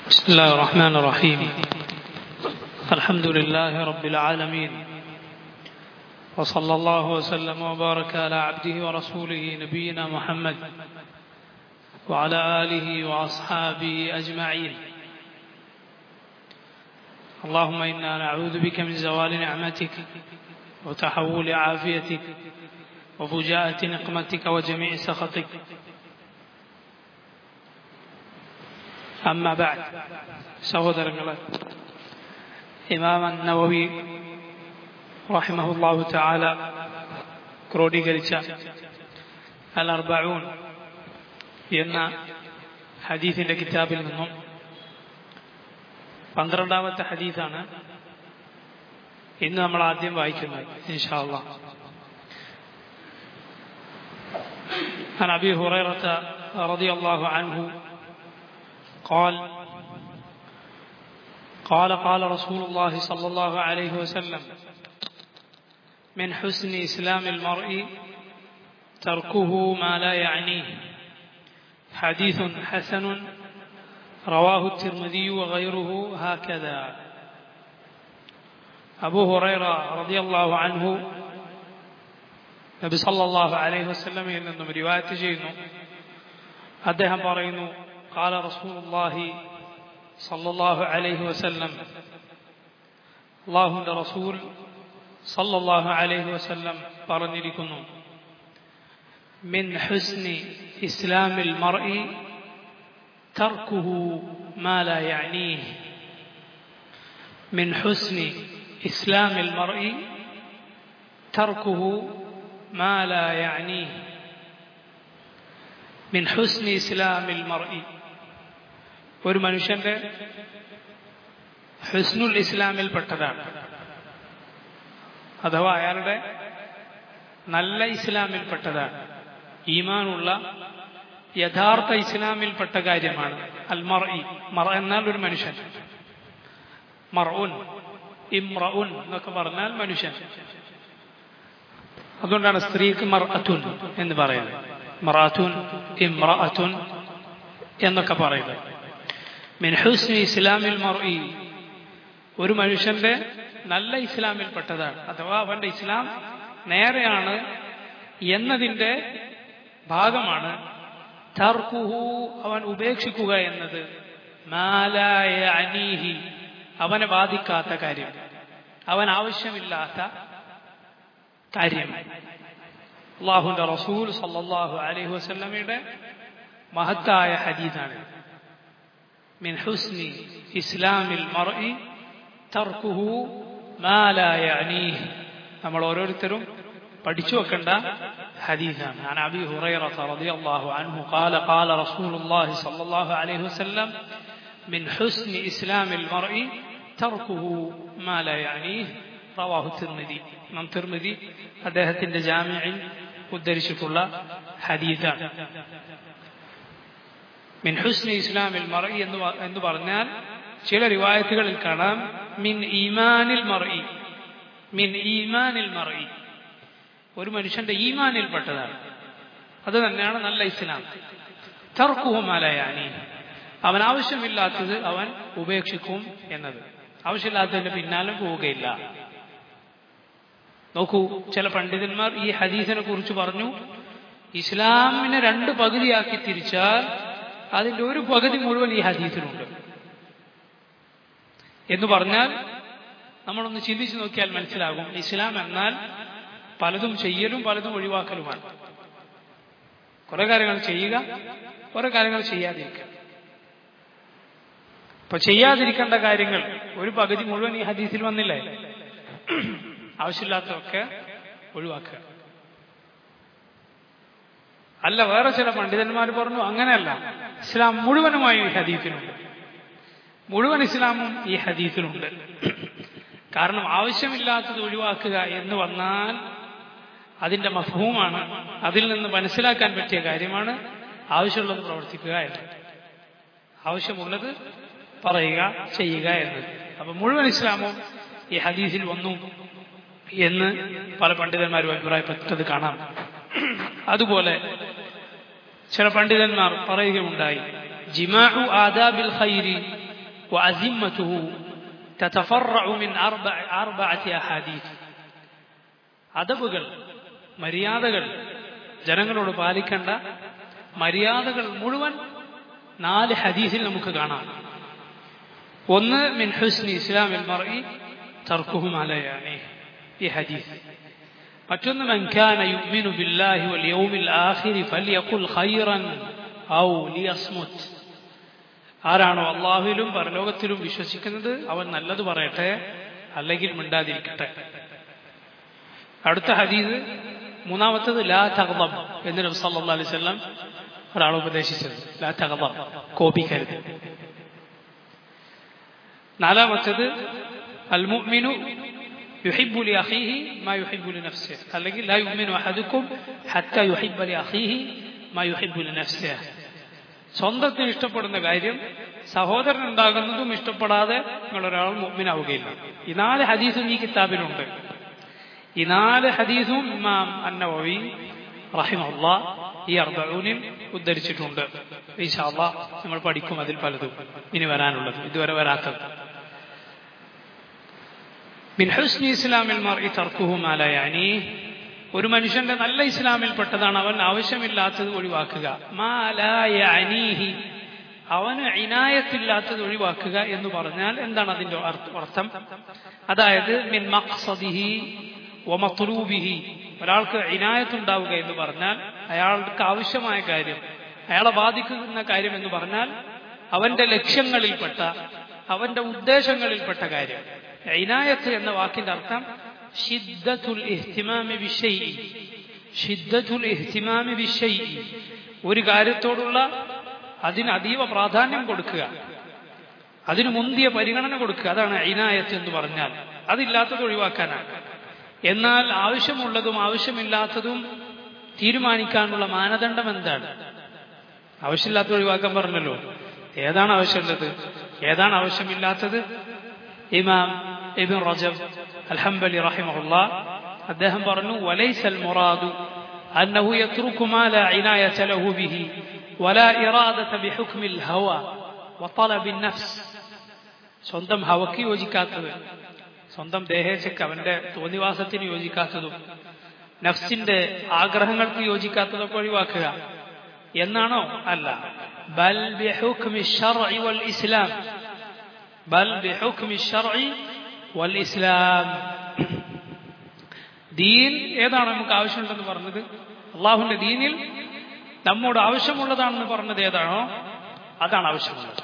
بسم الله الرحمن الرحيم الحمد لله رب العالمين وصلى الله وسلم وبارك على عبده ورسوله نبينا محمد وعلى آله وأصحابه أجمعين اللهم إنا نعوذ بك من زوال نعمتك وتحول عافيتك وفجاءة نقمتك وجميع سخطك അമ്മ ബാഡ് സഹോദരങ്ങളെ ഇമാം നവവി റഹിമഹുല്ലാഹു തആല ക്രോഡീകരിച്ച അൽ അർബഊൻ എന്ന ഹദീസിന്റെ കിതാബിൽ നിന്നും പന്ത്രണ്ടാമത്തെ ഹദീസാണ് ഇന്ന് നമ്മൾ ആദ്യം വായിക്കുന്നത് ഇൻഷാ അല്ലാഹ് عن أبي هريرة رضي الله عنه قال قال قال رسول الله صلى الله عليه وسلم من حسن إسلام المرء تركه ما لا يعنيه حديث حسن رواه الترمذي وغيره هكذا أبو هريرة رضي الله عنه നബി സല്ലല്ലാഹു അലൈഹി വസല്ലമയിൽ നിന്നും റിവായത്ത് ചെയ്യുന്നു അദ്ദേഹം പറയുന്നു قال رسول الله صلى الله عليه وسلم അള്ളാഹുവിന്റെ റസൂൽ സല്ലല്ലാഹു അലൈഹി വസല്ലം പറഞ്ഞിരിക്കുന്നു മിൻ ഹുസ്നി ഇസ്ലാമിൽ മർഇ തർക്കുഹു മാ ലാ യഅനീഹ് മിൻ ഹുസ്നി ഇസ്ലാമിൽ മർഇ തർക്കുഹു മാ ലാ യഅനീഹ് മിൻ ഹുസ്നി ഇസ്ലാമിൽ മർഇ ഒരു മനുഷ്യന്റെ ഹുസ്നുൽ ഇസ്ലാമിൽപ്പെട്ടതാണ് അഥവാ അയാളുടെ നല്ല ഇസ്ലാമിൽപ്പെട്ടതാണ് ഈമാനുള്ള യഥാർത്ഥ ഇസ്ലാമിൽപ്പെട്ട കാര്യമാണ് അൽ മർ മർ എന്നാൽ ഒരു മനുഷ്യൻ മർഉൻ ഇമ്രഉൻ എന്നൊക്കെ പറഞ്ഞാൽ മനുഷ്യൻ അതുകൊണ്ടാണ് സ്ത്രീക്ക് മർ അത്തുൻ എന്ന് പറയുന്നത് മറാത്തുൻ ഇമ്രഅത്തുൻ എന്നൊക്കെ പറയുന്നത് മിൻ ഹുസ്നി ഇസ്ലാമിൽ മർഇ ഒരു മനുഷ്യന്റെ നല്ല ഇസ്ലാമിൽപ്പെട്ടതാണ് അഥവാ അവന്റെ ഇസ്ലാം നേരെയാണ് എന്നതിന്റെ ഭാഗമാണ് തർക്കുഹു അവൻ ഉപേക്ഷിക്കുക എന്നത് മാലായ അനീഹി അവനെ ബാധിക്കാത്ത കാര്യം അവൻ ആവശ്യമില്ലാത്ത കാര്യം അള്ളാഹുന്റെ റസൂൽ സല്ലാഹു അലൈഹി വസല്ലമയുടെ മഹത്തായ ഹദീദാണ് മിൻ ഹുസ്നി ഇസ്ലാമിൽ മർഇ തർക്കുഹു മാ ലാ യഅനീഹ് നമ്മൾ ഓരോരുത്തരും പഠിച്ചു വെക്കേണ്ട حديثا عن أبي هريرة رضي الله عنه قال قال رسول الله صلى الله عليه وسلم من حسن إسلام المرء تركه ما لا يعنيه رواه الترمذي من ترمذي അദ്ദേഹത്തിന്റെ ജാമ്യയിൽ ഉദ്ധരിച്ചിട്ടുള്ള ഹദീസാണ് മിൻ ഹുസ്നി ഇസ്ലാമിൽ മറയി എന്ന് എന്ന് പറഞ്ഞാൽ ചില റിവായത്തുകളിൽ കാണാം മിൻ ഈമാനിൽ മറയി മിൻ ഈമാനിൽ മറയി ഒരു മനുഷ്യന്റെ ഈമാനിൽപ്പെട്ടതാണ് അത് തന്നെയാണ് നല്ല ഇസ്ലാം തർക്കുഹുമാലയാനി അവൻ ആവശ്യമില്ലാത്തത് അവൻ ഉപേക്ഷിക്കും എന്നത് ആവശ്യമില്ലാത്തതിന്റെ പിന്നാലെ പോവുകയില്ല നോക്കൂ ചില പണ്ഡിതന്മാർ ഈ ഹദീസിനെ കുറിച്ച് പറഞ്ഞു ഇസ്ലാമിനെ രണ്ട് പകുതിയാക്കി തിരിച്ചാൽ അതിന്റെ ഒരു പകുതി മുഴുവൻ ഈ ഹദീസിലുണ്ട് എന്ന് പറഞ്ഞാൽ നമ്മളൊന്ന് ചിന്തിച്ചു നോക്കിയാൽ മനസ്സിലാകും ഇസ്ലാം എന്നാൽ പലതും ചെയ്യലും പലതും ഒഴിവാക്കലുമാണ് കുറെ കാര്യങ്ങൾ ചെയ്യുക കുറെ കാര്യങ്ങൾ ചെയ്യാതിരിക്കുക ഇപ്പൊ ചെയ്യാതിരിക്കേണ്ട കാര്യങ്ങൾ ഒരു പകുതി മുഴുവൻ ഈ ഹദീസിൽ വന്നില്ലേ ആവശ്യമില്ലാത്തതൊക്കെ ഒഴിവാക്കുക അല്ല വേറെ ചില പണ്ഡിതന്മാർ പറഞ്ഞു അങ്ങനെയല്ല ഇസ്ലാം മുഴുവനുമായി ഈ ഹദീസിലുണ്ട് മുഴുവൻ ഇസ്ലാമും ഈ ഹദീസിലുണ്ട് കാരണം ആവശ്യമില്ലാത്തത് ഒഴിവാക്കുക എന്ന് വന്നാൽ അതിന്റെ മഫഹൂമാണ് അതിൽ നിന്ന് മനസ്സിലാക്കാൻ പറ്റിയ കാര്യമാണ് ആവശ്യമുള്ളത് പ്രവർത്തിക്കുക എന്നത് ആവശ്യമുള്ളത് പറയുക ചെയ്യുക എന്നത് അപ്പൊ മുഴുവൻ ഇസ്ലാമും ഈ ഹദീസിൽ വന്നു എന്ന് പല പണ്ഡിതന്മാരും അഭിപ്രായപ്പെട്ടത് കാണാം അതുപോലെ ചില പണ്ഡിതന്മാർ പറയുകയുണ്ടായി ജിമാഉ ആദാബിൽ ഖൈരി وأذمته تتفرع من أربع أربعة أحاديث അദബുകൾ മര്യാദകൾ ജനങ്ങളോട് പാലിക്കേണ്ട മര്യാദകൾ മുഴുവൻ നാല് ഹദീസിൽ നമുക്ക് കാണാം ഒന്ന് മിൻ ഹുസ്നി ഇസ്ലാമിൽ മറി തർക്കുഹും അലയാണേ ഈ ഹദീസ് മറ്റൊന്ന് من كان يؤمن بالله واليوم الآخر فليقل خيرا أو ليصمت ആരാണോ അള്ളാഹുവിലും പരലോകത്തിലും വിശ്വസിക്കുന്നത് അവൻ നല്ലത് പറയട്ടെ അല്ലെങ്കിൽ മിണ്ടാതിരിക്കട്ടെ അടുത്ത ഹദീസ് മൂന്നാമത്തത് ലാ തകബം എന്ന് നബി സല്ലല്ലാഹു അലൈഹി വസല്ലം ഒരാൾ ഉപദേശിച്ചത് ലാ തകബം കോപിക്കരുത് നാലാമത്തത് അൽ മുഅ്മിനു يحب لأخيه ما يحب لنفسه അല്ലെങ്കിൽ لا يؤمن أحدكم حتى يحب لأخيه ما يحب لنفسه സ്വന്തത്തിന് ഇഷ്ടപ്പെടുന്ന കാര്യം സഹോദരൻ ഉണ്ടാകുന്നതും ഇഷ്ടപ്പെടാതെ നിങ്ങൾ ഒരാൾ മുഅ്മിനാവുകയില്ല ഈ നാല് ഹദീസും ഈ കിതാബിലുണ്ട് ഈ നാല് ഹദീസും ഇമാം അന്നവി റഹിമുള്ള ഈ അർബഊനിൽ ഉദ്ധരിച്ചിട്ടുണ്ട് ഈശാള്ള നമ്മൾ പഠിക്കും അതിൽ പലതും ഇനി വരാനുള്ളത് ഇതുവരെ വരാത്തത് മിൻ ഹുസ്നി ഇസ്ലാമിൽ മർഇ തർക്കുഹു മാ ലാ യഅനീഹ് ഒരു മനുഷ്യന്റെ നല്ല ഇസ്ലാമിൽപ്പെട്ടതാണ് അവൻ ആവശ്യമില്ലാത്തത് ഒഴിവാക്കുക മാ ലാ യഅനീഹി അവന് ഇനായത്തില്ലാത്തത് ഒഴിവാക്കുക എന്ന് പറഞ്ഞാൽ എന്താണ് അതിന്റെ അർത്ഥം അതായത് മിൻ മഖ്സദിഹി വമത്ലൂബിഹി ഒരാൾക്ക് ഇനായത്തുണ്ടാവുക എന്ന് പറഞ്ഞാൽ അയാൾക്ക് ആവശ്യമായ കാര്യം അയാളെ ബാധിക്കുന്ന കാര്യം എന്ന് പറഞ്ഞാൽ അവന്റെ ലക്ഷ്യങ്ങളിൽപ്പെട്ട അവന്റെ ഉദ്ദേശങ്ങളിൽപ്പെട്ട കാര്യം ഇനായത്ത് എന്ന വാക്കിന്റെ അർത്ഥം ഷിദ്ദത്തുൽ ഇഹ്തിമാമി ബിശൈഇ ഷിദ്ദത്തുൽ ഇഹ്തിമാമി ബിശൈഇ ഒരു കാര്യത്തോടുള്ള അതിന് അതീവ പ്രാധാന്യം കൊടുക്കുക അതിന് മുന്തിയ പരിഗണന കൊടുക്കുക അതാണ് ഇനായത്ത് എന്ന് പറഞ്ഞാൽ അതില്ലാത്തത് ഒഴിവാക്കാനാണ് എന്നാൽ ആവശ്യമുള്ളതും ആവശ്യമില്ലാത്തതും തീരുമാനിക്കാനുള്ള മാനദണ്ഡം എന്താണ് ആവശ്യമില്ലാത്തത് ഒഴിവാക്കാൻ പറഞ്ഞല്ലോ ഏതാണ് ആവശ്യമുള്ളത് ഏതാണ് ആവശ്യമില്ലാത്തത് ഇമാം ഇബിൻ റജബ് അൽഹംബലി റഹിമഹുല്ല അദ്ദേഹം പറഞ്ഞു വലൈസൽ മുറാദു أنه يترك ما لا عناية له به ولا إرادة بحكم الهوى وطلب النفس സ്വന്തം ഹവക്ക് യോജിക്കാത്തത് സ്വന്തം ദേഹേച്ഛക്ക് അവന്റെ തോന്നിവാസത്തിന് യോജിക്കാത്തതും നഫ്സിന്റെ ആഗ്രഹങ്ങൾക്ക് യോജിക്കാത്തതൊക്കെ ഒഴിവാക്കുക എന്നാണോ അല്ല ബൽ ബിഹുക്മി ശർഇ വൽ ഇസ്ലാം ബൽ ബിഹുക്മി ശർഇ വൽ ഇസ്ലാം ദീൻ ഏതാണ് നമുക്ക് ആവശ്യമുണ്ടെന്ന് പറഞ്ഞത് അള്ളാഹുവിന്റെ ദീനിൽ നമ്മോട് ആവശ്യമുള്ളതാണെന്ന് പറഞ്ഞത് ഏതാണോ അതാണ് ആവശ്യമുള്ളത്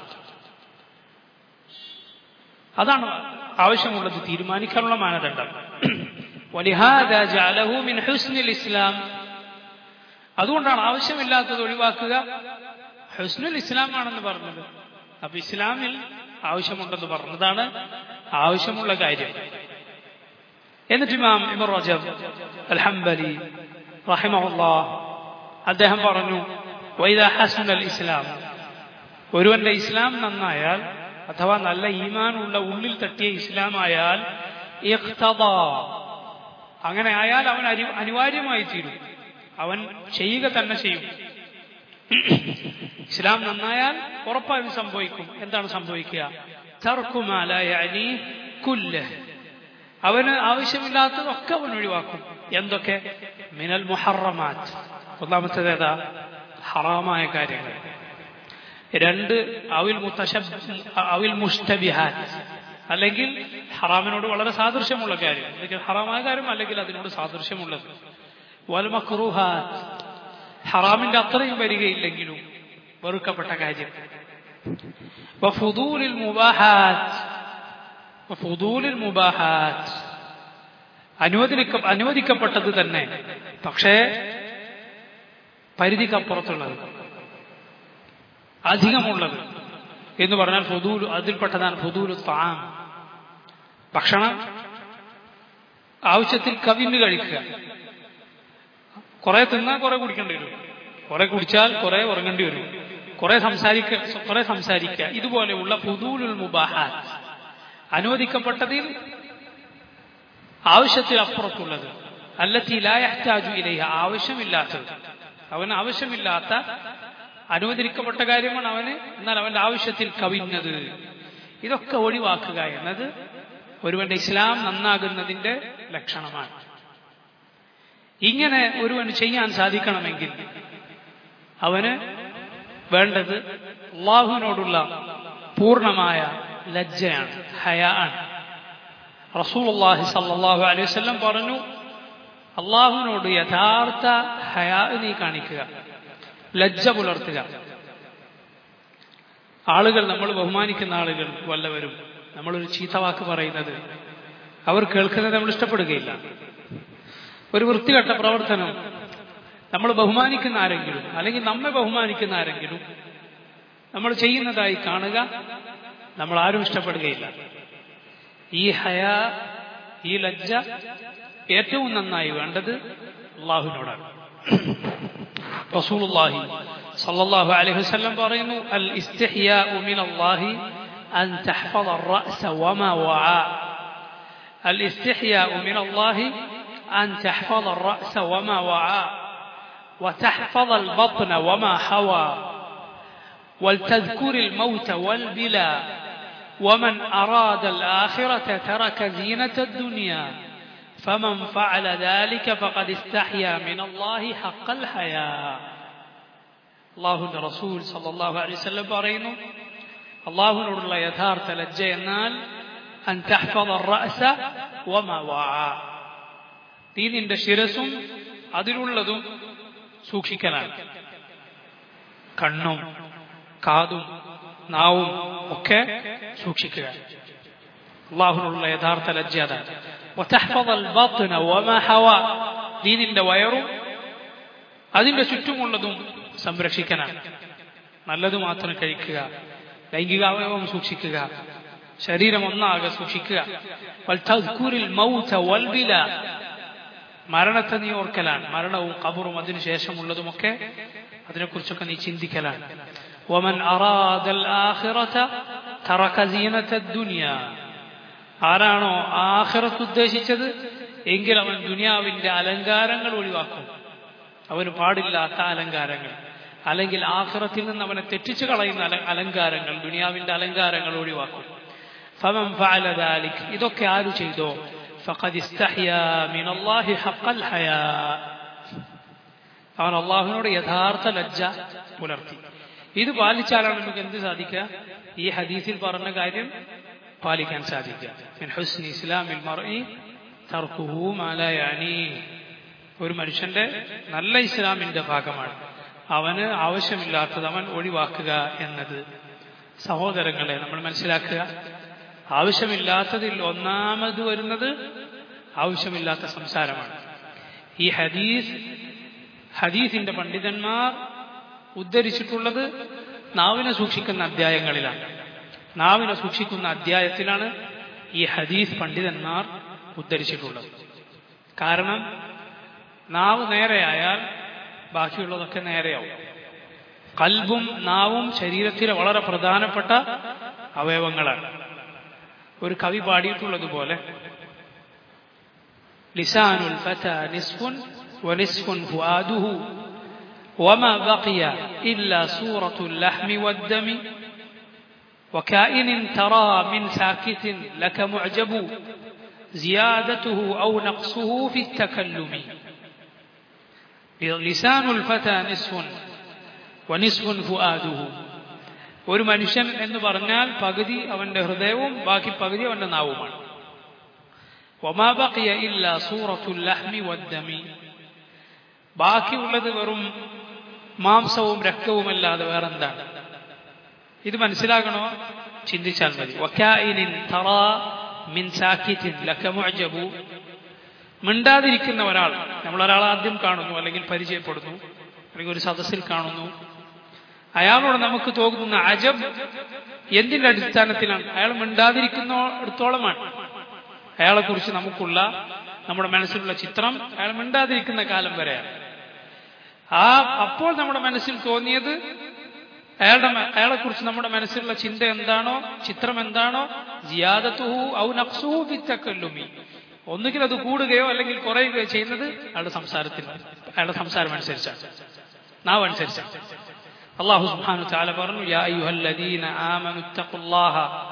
അതാണ് ആവശ്യമുള്ളത് തീരുമാനിക്കാനുള്ള മാനദണ്ഡം ولهذا جعله من حسن الإسلام അതുകൊണ്ടാണ് ആവശ്യമില്ലാത്തത് ഒഴിവാക്കുക ഹുസ്നുൽ ഇസ്ലാം ആണെന്ന് പറഞ്ഞത് അപ്പൊ ഇസ്ലാമിൽ ആവശ്യമുണ്ടെന്ന് പറഞ്ഞതാണ് ആവശ്യമുള്ള കാര്യം എന്നിട്ട് ഇമാം ഇമർ റജബ് അൽഹംബലി റഹിമഹുല്ലാ അദ്ദേഹം പറഞ്ഞു വൈദ ഹസ്നുൽ ഇസ്ലാം ഒരുവന്റെ ഇസ്ലാം നന്നായാൽ അഥവാ നല്ല ഈമാനുള്ള ഉള്ളിൽ തട്ടിയ ഇസ്ലാമായാൽ അങ്ങനെ ആയാൽ അവൻ അനിവാര്യമായി തീരും അവൻ ചെയ്യുക തന്നെ ചെയ്യും ഇസ്ലാം നന്നായാൽ ഉറപ്പായും സംഭവിക്കും എന്താണ് സംഭവിക്കുക തർക്കുമാലി കുല്ല് അവന് ആവശ്യമില്ലാത്തതൊക്കെ അവൻ ഒഴിവാക്കും എന്തൊക്കെ മിനൽ മുഹറമാറ്റ് ഒന്നാമത്തേത് ഏതാ ഹറാമായ കാര്യങ്ങൾ രണ്ട് അവിൽ അവിൽ മുസ്തബിഹാറ്റ് അല്ലെങ്കിൽ ഹറാമിനോട് വളരെ സാദൃശ്യമുള്ള കാര്യം അല്ലെങ്കിൽ ഹറാമായ കാര്യം അല്ലെങ്കിൽ അതിനോട് സാദൃശ്യമുള്ളത് വൽ മക്രൂഹാത്ത് ഹറാമിന്റെ അത്രയും വരികയില്ലെങ്കിലും വെറുക്കപ്പെട്ട കാര്യം വഫുദൂലിൽ മുബാഹാത്ത് വഫുദൂലിൽ മുബാഹാത്ത് അനുവദിക്ക അനുവദിക്കപ്പെട്ടത് തന്നെ പക്ഷേ പരിധിക്കപ്പുറത്തുള്ളത് അധികമുള്ളത് എന്ന് പറഞ്ഞാൽ ഫുദൂൽ അതിൽപ്പെട്ടതാണ് ഫുദൂൽ താം ഭക്ഷണം ആവശ്യത്തിൽ കവിഞ്ഞ് കഴിക്കുക കുറെ തിന്നാൽ കുറെ കുടിക്കേണ്ടി വരും കുറെ കുടിച്ചാൽ കുറെ ഉറങ്ങേണ്ടി വരും കുറെ സംസാരിക്ക കുറെ സംസാരിക്കുക ഇതുപോലെയുള്ള ഫുദൂലുൽ മുബാഹാത്ത് അനുവദിക്കപ്പെട്ടതിൽ ആവശ്യത്തിൽ അപ്പുറത്തുള്ളത് അല്ലത്തി ലായഹ്താജു ഇലൈഹ ആവശ്യമില്ലാത്തത് അവന് ആവശ്യമില്ലാത്ത അനുവദിക്കപ്പെട്ട കാര്യമാണ് അവന് എന്നാൽ അവന്റെ ആവശ്യത്തിൽ കവിഞ്ഞത് ഇതൊക്കെ ഒഴിവാക്കുക എന്നത് ഒരുവന്റെ ഇസ്ലാം നന്നാകുന്നതിന്റെ ലക്ഷണമാണ് ഇങ്ങനെ ഒരുവന് ചെയ്യാൻ സാധിക്കണമെങ്കിൽ അവന് വേണ്ടത് അള്ളാഹുവിനോടുള്ള പൂർണ്ണമായ ലജ്ജയാണ് ഹയ ആണ് റസൂലുള്ളാഹി സല്ലല്ലാഹു അലൈഹി വസല്ലം പറഞ്ഞു അള്ളാഹുവിനോട് യഥാർത്ഥ ഹയാ നീ കാണിക്കുക ലജ്ജ പുലർത്തുക ആളുകൾ നമ്മൾ ബഹുമാനിക്കുന്ന ആളുകൾ വല്ലവരും നമ്മളൊരു ചീത്ത വാക്ക് പറയുന്നത് അവർ കേൾക്കുന്നത് നമ്മൾ ഇഷ്ടപ്പെടുകയില്ല ഒരു വൃത്തികെട്ട പ്രവർത്തനം നമ്മൾ ബഹുമാനിക്കുന്ന ആരെങ്കിലും അല്ലെങ്കിൽ നമ്മെ ബഹുമാനിക്കുന്ന ആരെങ്കിലും നമ്മൾ ചെയ്യുന്നതായി കാണുക നമ്മൾ ആരും ഇഷ്ടപ്പെടുകയില്ല ഈ ഹയ ഈ ലജ്ജ ഏറ്റവും നന്നായി വേണ്ടത് അള്ളാഹുവിനോടാണ് റസൂലുള്ളാഹി സല്ലല്ലാഹു അലൈഹി വസല്ലം പറയുന്നു അൽ ഇസ്തിഹ്യാഉ മിനല്ലാഹി അൻ തഹ്ഫദ الرأس وما وعى الاستحياء من الله أن تحفظ الرأس وما وعى وتحفظ البطن وما حوى ولتذكر الموت والبلا ومن أراد الآخرة ترك زينة الدنيا فمن فعل ذلك فقد استحيا من الله حق الحياء الله الرسول صلى الله عليه وسلم പറയുന്നു അള്ളാഹുവിനോടുള്ള യഥാർത്ഥ ലജ്ജ എന്നാൽ അൻ തഹ്ഫദ الرأس وما وعى നീ നിന്റെ ശിരസും അതിലുള്ളതും സൂക്ഷിക്കലാണ് കണ്ണും കാതും നാവും ഒക്കെ സൂക്ഷിക്കുക അള്ളാഹുനുള്ള യഥാർത്ഥ ലജ്ജ അതാണ് നീ നിന്റെ വയറും അതിന്റെ ചുറ്റുമുള്ളതും സംരക്ഷിക്കാനാണ് നല്ലത് മാത്രം കഴിക്കുക ലൈംഗികാവയവം സൂക്ഷിക്കുക ശരീരം ഒന്നാകെ സൂക്ഷിക്കുക മരണത്തെ നീ ഓർക്കലാണ് മരണവും കബറും അതിനുശേഷമുള്ളതുമൊക്കെ അതിനെക്കുറിച്ചൊക്കെ നീ ചിന്തിക്കലാണ് ومن أراد الآخرة ترك زينة الدنيا ആരാണോ ആഖിറത്ത് ഉദ്ദേശിച്ചത് എങ്കിൽ അവൻ ദുനിയാവിന്റെ അലങ്കാരങ്ങൾ ഒഴിവാക്കും അവന് പാടില്ലാത്ത അലങ്കാരങ്ങൾ അല്ലെങ്കിൽ ആഖിറത്തിൽ നിന്ന് അവനെ തെറ്റിച്ചു കളയുന്ന അലങ്കാരങ്ങൾ ദുനിയാവിന്റെ അലങ്കാരങ്ങൾ ഒഴിവാക്കും ഫമൻ ഫഅല ദാലിക് ഇതൊക്കെ ആര് ചെയ്തോ ഫഖദ് ഇസ്തഹ്യാ മിനല്ലാഹി ഹഖൽ ഹയാ അവൻ അള്ളാഹുവിനോട് യഥാർത്ഥ ലജ്ജ പുലർത്തി ഇത് പാലിച്ചാലാണ് നമുക്ക് എന്ത് സാധിക്കുക ഈ ഹദീസിൽ പറഞ്ഞ കാര്യം പാലിക്കാൻ സാധിക്കുക മിൻ ഹുസ്നി ഇസ്ലാമിൽ മർഇ തർക്കുഹു മാല യാനി ഒരു മനുഷ്യന്റെ നല്ല ഇസ്ലാമിന്റെ ഭാഗമാണ് അവന് ആവശ്യമില്ലാത്തത് അവൻ ഒഴിവാക്കുക എന്നത് സഹോദരങ്ങളെ നമ്മൾ മനസ്സിലാക്കുക ആവശ്യമില്ലാത്തതിൽ ഒന്നാമത് വരുന്നത് ആവശ്യമില്ലാത്ത സംസാരമാണ് ഈ ഹദീസ് ഹദീസിന്റെ പണ്ഡിതന്മാർ ഉദ്ധരിച്ചിട്ടുള്ളത് നാവിനെ സൂക്ഷിക്കുന്ന അധ്യായങ്ങളിലാണ് നാവിനെ സൂക്ഷിക്കുന്ന അധ്യായത്തിലാണ് ഈ ഹദീസ് പണ്ഡിതന്മാർ ഉദ്ധരിച്ചിട്ടുള്ളത് കാരണം നാവ് നേരെയായാൽ ബാക്കിയുള്ളതൊക്കെ നേരെയാവും കൽബും നാവും ശരീരത്തിലെ വളരെ പ്രധാനപ്പെട്ട അവയവങ്ങളാണ് ഒരു കവി പാടിയിട്ടുള്ളതുപോലെ ലിസാനുൽ ഫത നിസ്ഫുൻ വനിസ്ഫുൻ ഫുആദുഹു وما بقي إلا صورة اللحم والدم وكائن ترى من ساكت لك معجب زيادته أو نقصه في التكلم لسان الفتى نصف ونصف فؤاده ഒരു മനുഷ്യൻ എന്ന് പറഞ്ഞാൽ പകുതി അവന്റെ ഹൃദയവും ബാക്കി പകുതി അവന്റെ നാവുമാണ് وما بقي إلا صورة اللحم والدم ബാക്കിയുള്ളത് വെറും മാംസവും രക്തവുമല്ലാതെ വേറെന്താണ് ഇത് മനസ്സിലാക്കണോ ചിന്തിച്ചാൽ മതി വക്കായിനിൻ തറാ മിൻ സാക്കിറ്റിൻ ലക മുഅജബു മിണ്ടാതിരിക്കുന്ന ഒരാൾ നമ്മൾ ഒരാൾ ആദ്യം കാണുന്നു അല്ലെങ്കിൽ പരിചയപ്പെടുന്നു അല്ലെങ്കിൽ ഒരു സദസ്സിൽ കാണുന്നു അയാളോട് നമുക്ക് തോന്നുന്ന അജബ് എന്തിന്റെ അടിസ്ഥാനത്തിലാണ് അയാൾ മിണ്ടാതിരിക്കുന്നിടത്തോളമാണ് അയാളെ കുറിച്ച് നമുക്കുള്ള നമ്മുടെ മനസ്സിലുള്ള ചിത്രം അയാൾ മിണ്ടാതിരിക്കുന്ന കാലം വരെയാണ് ആ അപ്പോൾ നമ്മുടെ മനസ്സിൽ തോന്നിയത് അയാളുടെ അയാളെ കുറിച്ച് നമ്മുടെ മനസ്സിലുള്ള ചിന്ത എന്താണോ ചിത്രം എന്താണോ ജിയാദത്തുഹു ഔ നക്സുഹു ബിത്തക്കല്ലുമി ഒന്നുകിൽ അത് കൂടുകയോ അല്ലെങ്കിൽ കുറയുകയോ ചെയ്യുന്നത് അയാളുടെ സംസാരത്തിൽ അയാളുടെ സംസാരം അനുസരിച്ചാണ് നാവ് അനുസരിച്ചാണ് അള്ളാഹു സുബ്ഹാനഹു തആല പറഞ്ഞു യാ അയ്യുഹല്ലദീന ആമനു തഖുല്ലാഹ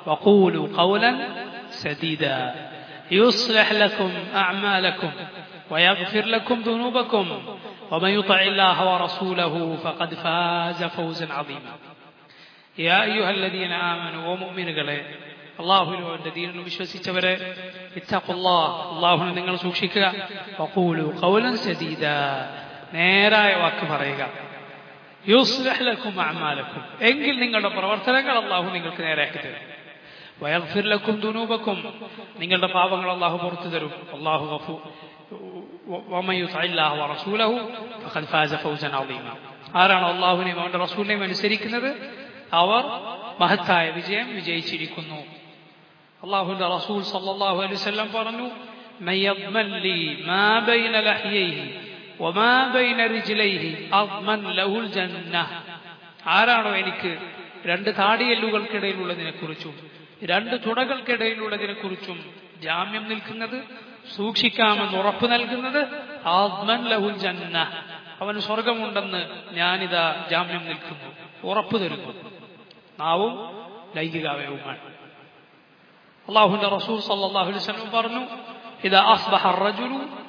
وقولوا قولا سديدا يصلح لكم أعمالكم ويغفر لكم ذنوبكم ومن يطع الله ورسوله فقد فاز فوزا عظيما يا أيها الذين آمنوا ومؤمنوا അള്ളാഹുവിനോ എന്റെ ദീനിലും വിശ്വസിച്ചവരെ ഇത്തഖുല്ലാ അള്ളാഹുവിനെ നിങ്ങൾ സൂക്ഷിക്കുക വഖൂലു ഖൗലൻ സദീദ നേരായ വാക്ക് പറയുക യുസ്ലഹ് ലക്കും അഅമാലക്കും എങ്കിൽ നിങ്ങളുടെ പ്രവർത്തനങ്ങൾ അള്ളാഹു നിങ്ങൾക്ക് നേരെയാക്കി തരും വയഗ്ഫിർ ലക്കും ദുനൂബക്കും നിങ്ങളുടെ പാപങ്ങൾ അള്ളാഹു പുറത്തു തരും അള്ളാഹു ഗഫൂ ومن يطع الله ورسوله فقد فاز فوزا عظيما ആരാണ് അള്ളാഹുവിനെയും അവന്റെ റസൂലിനെയും അനുസരിക്കുന്നത് അവർ മഹത്തായ വിജയം വിജയിച്ചിരിക്കുന്നു അള്ളാഹുവിന്റെ റസൂൽ സല്ലല്ലാഹു അലൈഹി വസല്ലം പറഞ്ഞു من يضمن لي ما بين لحييه وما بين رجليه أضمن له الجنة ആരാണോ എനിക്ക് രണ്ട് താടിയെല്ലുകൾക്കിടയിലുള്ളതിനെ കുറിച്ചും രണ്ട് തുടകൾക്കിടയിലുള്ളതിനെ കുറിച്ചും ജാമ്യം നിൽക്കുന്നത് സൂക്ഷിക്കാമെന്ന് ഉറപ്പ് നൽകുന്നത് ആത്മൻ ലഹുൽ ജന്ന അവന് സ്വർഗമുണ്ടെന്ന് ഞാനിതാ ജാമ്യം നിൽക്കുന്നു ഉറപ്പ് തരുന്നു നാവും ലൈംഗിക അവയവുമാണ് അള്ളാഹുന്റെ റസൂൽ സല്ലല്ലാഹു അലൈഹി വസല്ലം പറഞ്ഞു إذا أصبح الرجل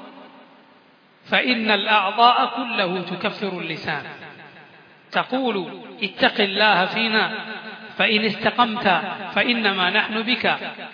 فإن الأعضاء كله تكفر اللسان تقول اتق الله فينا فإن استقمت فإنما نحن بك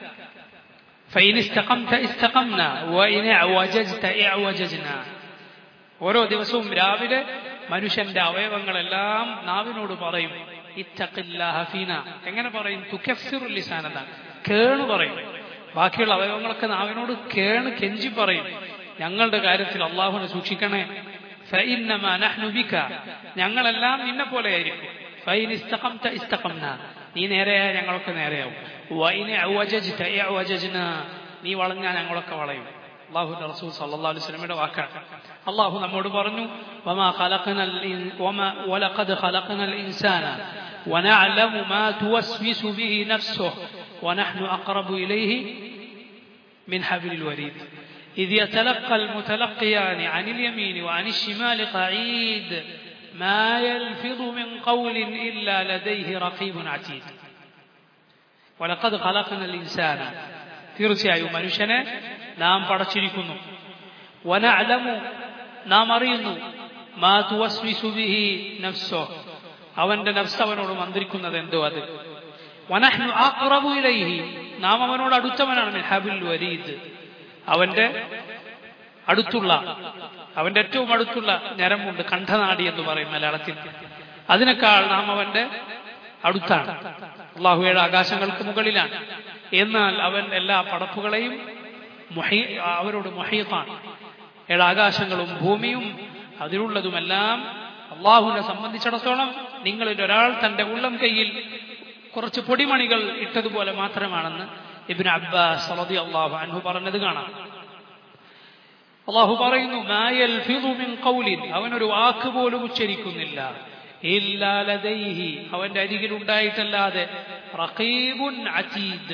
فإن استقمت استقمنا وإن اعوججت اعوججنا ഓരോ ദിവസവും രാവിലെ മനുഷ്യന്റെ അവയവങ്ങളെല്ലാം നാവിനോട് പറയും ഇത്തഖില്ലാഹഫീന എങ്ങനെ പറയും തുക്കഫിറുൽ ലിസാൻ എന്നാണ് കേണ് പറയും ബാക്കിയുള്ള അവയവങ്ങളൊക്കെ നാവിനോട് കേണ് കെഞ്ചി പറയും ഞങ്ങളുടെ കാര്യത്തിൽ അള്ളാഹുനെ സൂക്ഷിക്കണേ ഫഇന്നമാ നഹ്നു ബിക ഞങ്ങളെല്ലാം നിന്നെ പോലെയായിരിക്കും ഫൈൻ ഇസ്തഖംത ഇസ്തഖംന നീ നേരെയായ ഞങ്ങളൊക്കെ നേരെയാവും വൈനെ അവജജ്ത അവജജ്ന നീ വളഞ്ഞാൽ ഞങ്ങളൊക്കെ വളയും അള്ളാഹുന്റെ റസൂൽ സല്ലല്ലാഹു അലൈഹി വസല്ലമയുടെ വാക്കാണ് അള്ളാഹു നമ്മോട് പറഞ്ഞു വമാ ഖലഖനൽ വമാ വലഖദ് ഖലഖനൽ ഇൻസാന ونعلم ما توسوس به نفسه ونحن أقرب إليه من حبل الوريد إذ يتلقى المتلقيان عن اليمين وعن الشمال قعيد ما يلفظ من قول إلا لديه رقيب عتيد ولقد خلقنا الإنسان തീർച്ചയായും മനുഷ്യനെ നാം പടച്ചിരിക്കുന്നു വനഅലമു നാം അറിയുന്നു മാ തുവസ്വിസു ബിഹി നഫ്സോ അവന്റെ നഫ്സ് അവനോട് മന്ത്രിക്കുന്നത് എന്തോ അത് വനഹ്നു അഖ്റബു ഇലൈഹി നാം അവനോട് അടുത്തവനാണ് മിൻ ഹബിൽ വരീദ് അവന്റെ അടുത്തുള്ള അവന്റെ ഏറ്റവും അടുത്തുള്ള ഞരമ്പുണ്ട് കണ്ഠനാടി എന്ന് പറയും മലയാളത്തിൽ അതിനേക്കാൾ നാം അവന്റെ അടുത്താണ് അള്ളാഹുയുടെ ആകാശങ്ങൾക്ക് മുകളിലാണ് എന്നാൽ അവൻ എല്ലാ പടപ്പുകളെയും മുഹി അവരോട് മുഹീത്താണ് ഏഴ് ആകാശങ്ങളും ഭൂമിയും അതിലുള്ളതുമെല്ലാം അള്ളാഹുവിനെ സംബന്ധിച്ചിടത്തോളം നിങ്ങളിൽ ഒരാൾ തന്റെ ഉള്ളം കൈയിൽ കുറച്ച് പൊടിമണികൾ ഇട്ടതുപോലെ മാത്രമാണെന്ന് ഇബിൻ അബ്ബാസ് റളി അള്ളാഹു അൻഹു പറഞ്ഞത് കാണാം അള്ളാഹു പറയുന്നു മായൽ മിൻ ഖൗലിൻ അവനൊരു വാക്ക് പോലും ഉച്ചരിക്കുന്നില്ല ഇല്ലാ ലദൈഹി അവന്റെ അരികിൽ ഉണ്ടായിട്ടല്ലാതെ റഖീബുൻ അതീദ്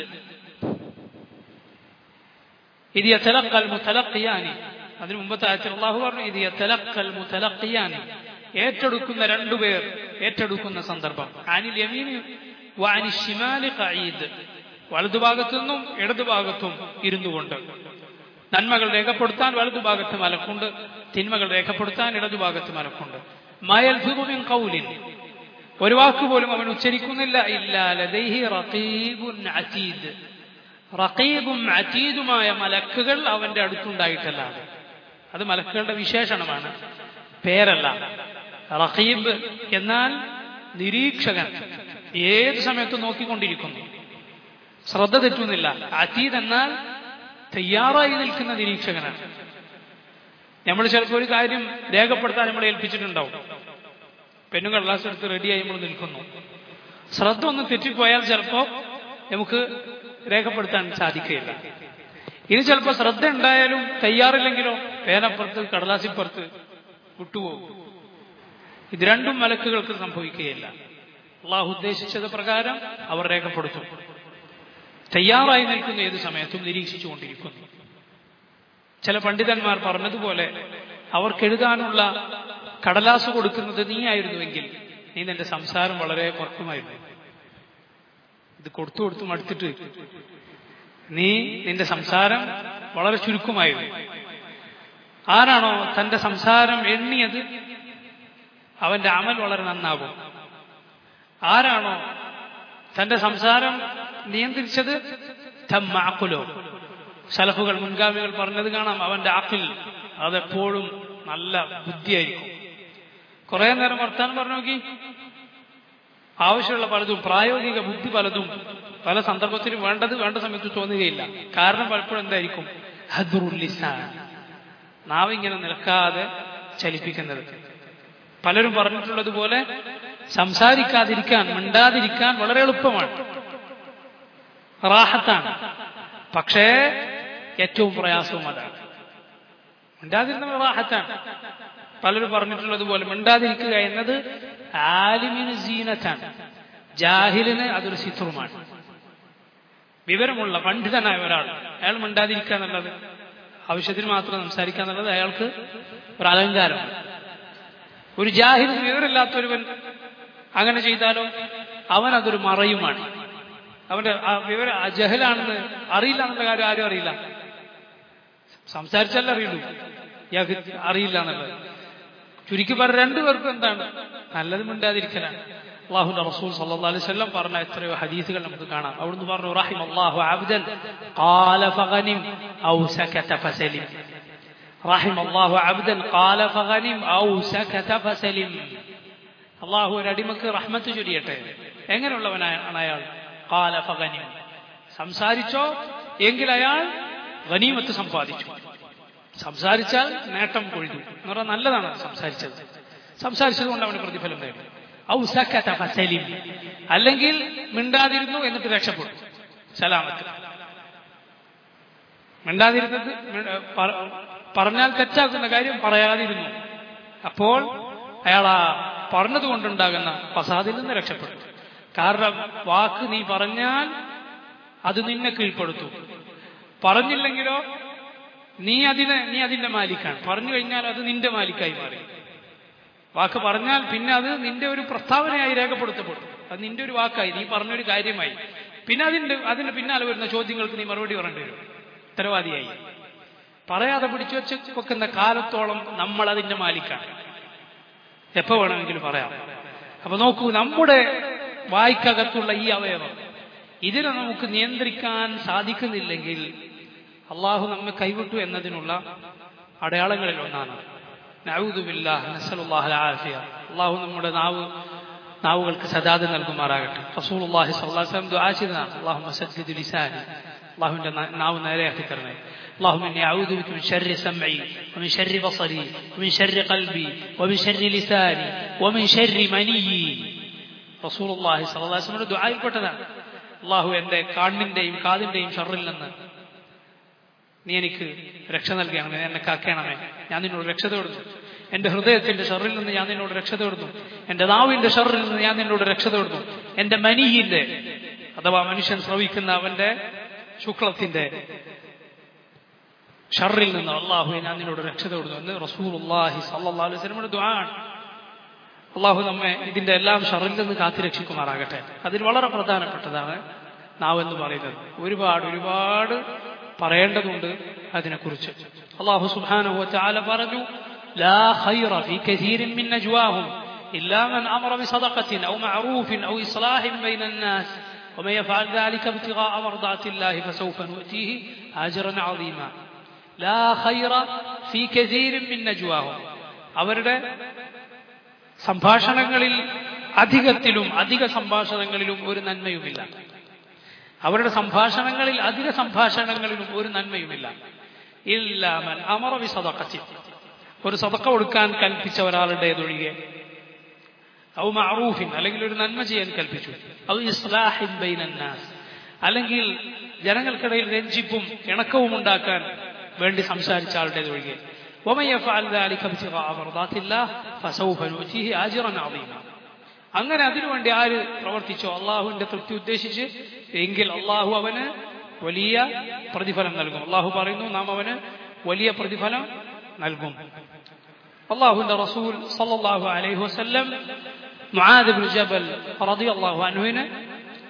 ഇത് യതലഖൽ മുതലഖിയാനി അതിന് മുമ്പത്തെ ആയത്തിൽ അള്ളാഹു പറഞ്ഞു ഇത് യതലഖൽ മുതലഖിയാനി ഏറ്റെടുക്കുന്ന രണ്ടുപേർ ഏറ്റെടുക്കുന്ന സന്ദർഭം അനിൽ യമീൻ വാനി ഷിമാലി ഖഈദ് വലതുഭാഗത്തു നിന്നും ഇടതുഭാഗത്തും ഇരുന്നു കൊണ്ട് നന്മകൾ രേഖപ്പെടുത്താൻ വലതുഭാഗത്ത് മലക്കുണ്ട് തിന്മകൾ രേഖപ്പെടുത്താൻ ഇടതുഭാഗത്ത് മലക്കുണ്ട് മയൽ മിൻ ഖൗലിൻ ഒരു വാക്ക് പോലും അവൻ ഉച്ചരിക്കുന്നില്ല ഇല്ലാ ലദൈഹി റഖീബുൻ അതീദ് റഖീബും അതീദുമായ മലക്കുകൾ അവന്റെ അടുത്തുണ്ടായിട്ടല്ലാതെ അത് മലക്കുകളുടെ വിശേഷണമാണ് പേരല്ല റഖീബ് എന്നാൽ നിരീക്ഷകൻ ഏത് സമയത്തും നോക്കിക്കൊണ്ടിരിക്കുന്നു ശ്രദ്ധ തെറ്റുന്നില്ല അതീദ് എന്നാൽ തയ്യാറായി നിൽക്കുന്ന നിരീക്ഷകനാണ് നമ്മൾ ചിലപ്പോൾ ഒരു കാര്യം രേഖപ്പെടുത്താൻ നമ്മൾ ഏൽപ്പിച്ചിട്ടുണ്ടാവും പെണ്ണു കടലാസ് എടുത്ത് റെഡിയായി നമ്മൾ നിൽക്കുന്നു ശ്രദ്ധ ഒന്ന് തെറ്റിപ്പോയാൽ ചിലപ്പോൾ നമുക്ക് രേഖപ്പെടുത്താൻ സാധിക്കുകയില്ല ഇനി ചിലപ്പോൾ ശ്രദ്ധ ഉണ്ടായാലും തയ്യാറില്ലെങ്കിലോ പേനപ്പുറത്ത് കടലാസിപ്പുറത്ത് വിട്ടുപോകും ഇത് രണ്ടും മലക്കുകൾക്ക് സംഭവിക്കുകയില്ല അള്ളാഹു ഉദ്ദേശിച്ചത് പ്രകാരം അവർ രേഖപ്പെടുത്തും തയ്യാറായി നിൽക്കുന്ന ഏത് സമയത്തും നിരീക്ഷിച്ചുകൊണ്ടിരിക്കുന്നു ചില പണ്ഡിതന്മാർ പറഞ്ഞതുപോലെ അവർക്കെഴുതാനുള്ള കടലാസ് കൊടുക്കുന്നത് നീയായിരുന്നുവെങ്കിൽ നീ നിന്റെ സംസാരം വളരെ കുറക്കുമായിരുന്നു ഇത് കൊടുത്തു കൊടുത്തു മടുത്തിട്ട് നീ നിന്റെ സംസാരം വളരെ ചുരുക്കമായിരുന്നു ആരാണോ തന്റെ സംസാരം എണ്ണിയത് അവന്റെ അമൽ വളരെ നന്നാകും ആരാണോ തന്റെ സംസാരം നിയന്ത്രിച്ചത് തമ്മാക്കുലോ സലഫുകൾ മുൻഗാമികൾ പറഞ്ഞത് കാണാം അവന്റെ ആക്കിൽ അതെപ്പോഴും നല്ല ബുദ്ധിയായിരിക്കും കുറെ നേരം വർത്താനം പറഞ്ഞു നോക്കി ആവശ്യമുള്ള പലതും പ്രായോഗിക ബുദ്ധി പലതും പല സന്ദർഭത്തിലും വേണ്ടത് വേണ്ട സമയത്ത് തോന്നുകയില്ല കാരണം പലപ്പോഴും എന്തായിരിക്കും ഹദ്റുല്ലിസാൻ നാവ് ഇങ്ങനെ നിൽക്കാതെ ചലിപ്പിക്കുന്നത് പലരും പറഞ്ഞിട്ടുള്ളതുപോലെ സംസാരിക്കാതിരിക്കാൻ മിണ്ടാതിരിക്കാൻ വളരെ എളുപ്പമാണ് റാഹത്താണ് പക്ഷേ ഏറ്റവും പ്രയാസവും അതാണ് മിണ്ടാതിരുന്നത് റാഹത്താണ് പലരും പറഞ്ഞിട്ടുള്ളതുപോലെ മിണ്ടാതിരിക്കുക എന്നത് ആലിമിന് സീനത്താണ് ജാഹിലിന് അതൊരു സിത്രുമാണ് വിവരമുള്ള പണ്ഡിതനായ ഒരാൾ അയാൾ മിണ്ടാതിരിക്കുക എന്നുള്ളത് ആവശ്യത്തിന് മാത്രം സംസാരിക്കുക എന്നുള്ളത് അയാൾക്ക് ഒരു അലങ്കാരമാണ് ഒരു ജാഹിലിന് വിവരമില്ലാത്തൊരുവൻ അങ്ങനെ ചെയ്താലോ അവൻ അതൊരു മറയുമാണ് അവന്റെ ആ വിവരം ആ ജഹലാണെന്ന് അറിയില്ല എന്നുള്ള കാര്യം ആരും അറിയില്ല സംസാരിച്ചല്ലേ അറിയുള്ളൂ ഇയാൾക്ക് അറിയില്ല എന്നുള്ളത് ചുരുക്കി പറഞ്ഞ രണ്ടുപേർക്കും എന്താണ് നല്ലത് മിണ്ടാതിരിക്കലാണ് അള്ളാഹുന്റെ റസൂൽ സല്ലല്ലാഹു അലൈഹി വസല്ലം പറഞ്ഞ എത്രയോ ഹദീസുകൾ നമുക്ക് കാണാം അവിടുന്ന് പറഞ്ഞു റഹിം അല്ലാഹു അബ്ദൻ ഖാല ഫഗനിം ഔ സകത ഫസലിം റഹിം അല്ലാഹു അബ്ദൻ ഖാല ഫഗനിം ഔ സകത ഫസലിം അള്ളാഹു ഒരു അടിമക്ക് റഹ്മത്ത് ചൊരിയട്ടെ എങ്ങനെയുള്ളവനാണ് അയാൾ ഖാല ഫഗനിം സംസാരിച്ചോ എങ്കിൽ അയാൾ ഗനീമത്ത് സമ്പാദിച്ചു സംസാരിച്ചാൽ നേട്ടം കൊഴുതു എന്ന് പറഞ്ഞാൽ നല്ലതാണ് സംസാരിച്ചത് സംസാരിച്ചത് കൊണ്ട് അവന് പ്രതിഫലം നേടി ഔസക്കത ഫസലിം അല്ലെങ്കിൽ മിണ്ടാതിരുന്നു എന്നിട്ട് രക്ഷപ്പെട്ടു സലാമത്ത് മിണ്ടാതിരുന്നത് പറഞ്ഞാൽ തെറ്റാക്കുന്ന കാര്യം പറയാതിരുന്നു അപ്പോൾ അയാൾ ആ പറഞ്ഞതുകൊണ്ടുണ്ടാകുന്ന ഫസാദിൽ നിന്ന് രക്ഷപ്പെട്ടു കാരണം വാക്ക് നീ പറഞ്ഞാൽ അത് നിന്നെ കീഴ്പ്പെടുത്തും പറഞ്ഞില്ലെങ്കിലോ നീ അതിനെ നീ അതിന്റെ മാലിക്കാണ് പറഞ്ഞു കഴിഞ്ഞാൽ അത് നിന്റെ മാലിക്കായി മാറി വാക്ക് പറഞ്ഞാൽ പിന്നെ അത് നിന്റെ ഒരു പ്രസ്താവനയായി രേഖപ്പെടുത്തപ്പെട്ടു അത് നിന്റെ ഒരു വാക്കായി നീ പറഞ്ഞൊരു കാര്യമായി പിന്നെ അതിന്റെ അതിന് പിന്നാലെ വരുന്ന ചോദ്യങ്ങൾക്ക് നീ മറുപടി പറയേണ്ടി വരും ഉത്തരവാദിയായി പറയാതെ പിടിച്ചു വെച്ച് വെക്കുന്ന കാലത്തോളം നമ്മൾ അതിന്റെ മാലിക്കാണ് എപ്പോ വേണമെങ്കിലും പറയാം അപ്പൊ നോക്കൂ നമ്മുടെ വായ്ക്കകത്തുള്ള ഈ അവയവം ഇതിനെ നമുക്ക് നിയന്ത്രിക്കാൻ സാധിക്കുന്നില്ലെങ്കിൽ അള്ളാഹു നമ്മെ കൈവിട്ടു എന്നതിനുള്ള അടയാളങ്ങളിൽ ഒന്നാണ് അള്ളാഹു നമ്മുടെ നാവ് നാവുകൾക്ക് സദാത് നൽകുമാറാകട്ടെ റസൂൽ അള്ളാഹി സ്വല്ലാസ്ലം ദുആ ചെയ്തതാണ് അള്ളാഹു സദ്ദിദ് ലിസാനി അള്ളാഹുവിന്റെ നാവ് നേരെയാക്കി തരണേ اللهم إني أعوذ بك من شر سمعي ومن شر بصري ومن شر قلبي ومن شر لساني ومن شر مني റസൂൽ അള്ളാഹി സല്ലാസ്ലമിന്റെ ദുആയിൽപ്പെട്ടതാണ് അള്ളാഹു എന്റെ കണ്ണിന്റെയും കാതിന്റെയും ഷറിൽ നിന്ന് നീ എനിക്ക് രക്ഷ നൽകണമേ എന്നെ കാക്കണമേ ഞാൻ നിന്നോട് രക്ഷ തേടുന്നു എന്റെ ഹൃദയത്തിന്റെ ഷറിൽ നിന്ന് ഞാൻ നിന്നോട് രക്ഷ തേടുന്നു എന്റെ നാവിന്റെ ഷറിൽ നിന്ന് ഞാൻ നിന്നോട് രക്ഷ തേടുന്നു എന്റെ മനിഹിന്റെ അഥവാ മനുഷ്യൻ ശ്രവിക്കുന്ന അവന്റെ ശുക്ലത്തിന്റെ ഷറിൽ നിന്ന് അള്ളാഹു ഞാൻ നിന്നോട് രക്ഷ തേടുന്നു എന്ന് റസൂൽ അള്ളാഹി സല്ലാ അലൈഹി സ്വലമിന്റെ ദ്വാണ് അള്ളാഹു നമ്മെ ഇതിന്റെ എല്ലാം ഷറിൽ നിന്ന് കാത്തുരക്ഷിക്കുമാറാകട്ടെ അതിൽ വളരെ പ്രധാനപ്പെട്ടതാണ് നാവ് എന്ന് പറയുന്നത് ഒരുപാട് ഒരുപാട് പറയേണ്ടതുണ്ട് അതിനെക്കുറിച്ച് അള്ളാഹു സുബ്ഹാനഹു വതആല പറഞ്ഞു لا خير في كثير من نجواهم إلا من أمر بصدقة أو معروف أو إصلاح بين الناس ومن يفعل ذلك ابتغاء مرضات الله فسوف نؤتيه أجرا عظيما لا خير في كثير من نجواهم അവരുടെ സംഭാഷണങ്ങളിൽ അധികത്തിലും അധിക സംഭാഷണങ്ങളിലും ഒരു നന്മയുമില്ല അവരുടെ സംഭാഷണങ്ങളിൽ അധിക സംഭാഷണങ്ങളിലും ഒരു നന്മയുമില്ല ഇല്ലാമൻ അമറവി സദക്കച്ചി ഒരു സദക്ക കൊടുക്കാൻ കൽപ്പിച്ച ഒരാളുടേതൊഴികെ ഔ മഅറൂഫിൻ അല്ലെങ്കിൽ ഒരു നന്മ ചെയ്യാൻ കൽപ്പിച്ചു ഔ ഇസ്ലാഹിൻ ബൈനന്നാസ് അല്ലെങ്കിൽ ജനങ്ങൾക്കിടയിൽ രഞ്ജിപ്പും ഇണക്കവും ഉണ്ടാക്കാൻ വേണ്ടി സംസാരിച്ച ആളുടേതൊഴികെ ومن يفعل ذلك ابتغاء مرضات الله فسوف نؤتيه اجرا عظيما അങ്ങനെ അതിനുവേണ്ടി ആര് പ്രവർത്തിച്ചോ അള്ളാഹുവിന്റെ തൃപ്തി ഉദ്ദേശിച്ച് എങ്കിൽ അള്ളാഹു അവന് വലിയ പ്രതിഫലം നൽകും അള്ളാഹു പറയുന്നു നാം അവന് വലിയ പ്രതിഫലം നൽകും അള്ളാഹുവിന്റെ റസൂൽ സല്ലല്ലാഹു അലൈഹി വസല്ലം മുആദ് ഇബ്നു ജബൽ റളിയല്ലാഹു അൻഹുവിനെ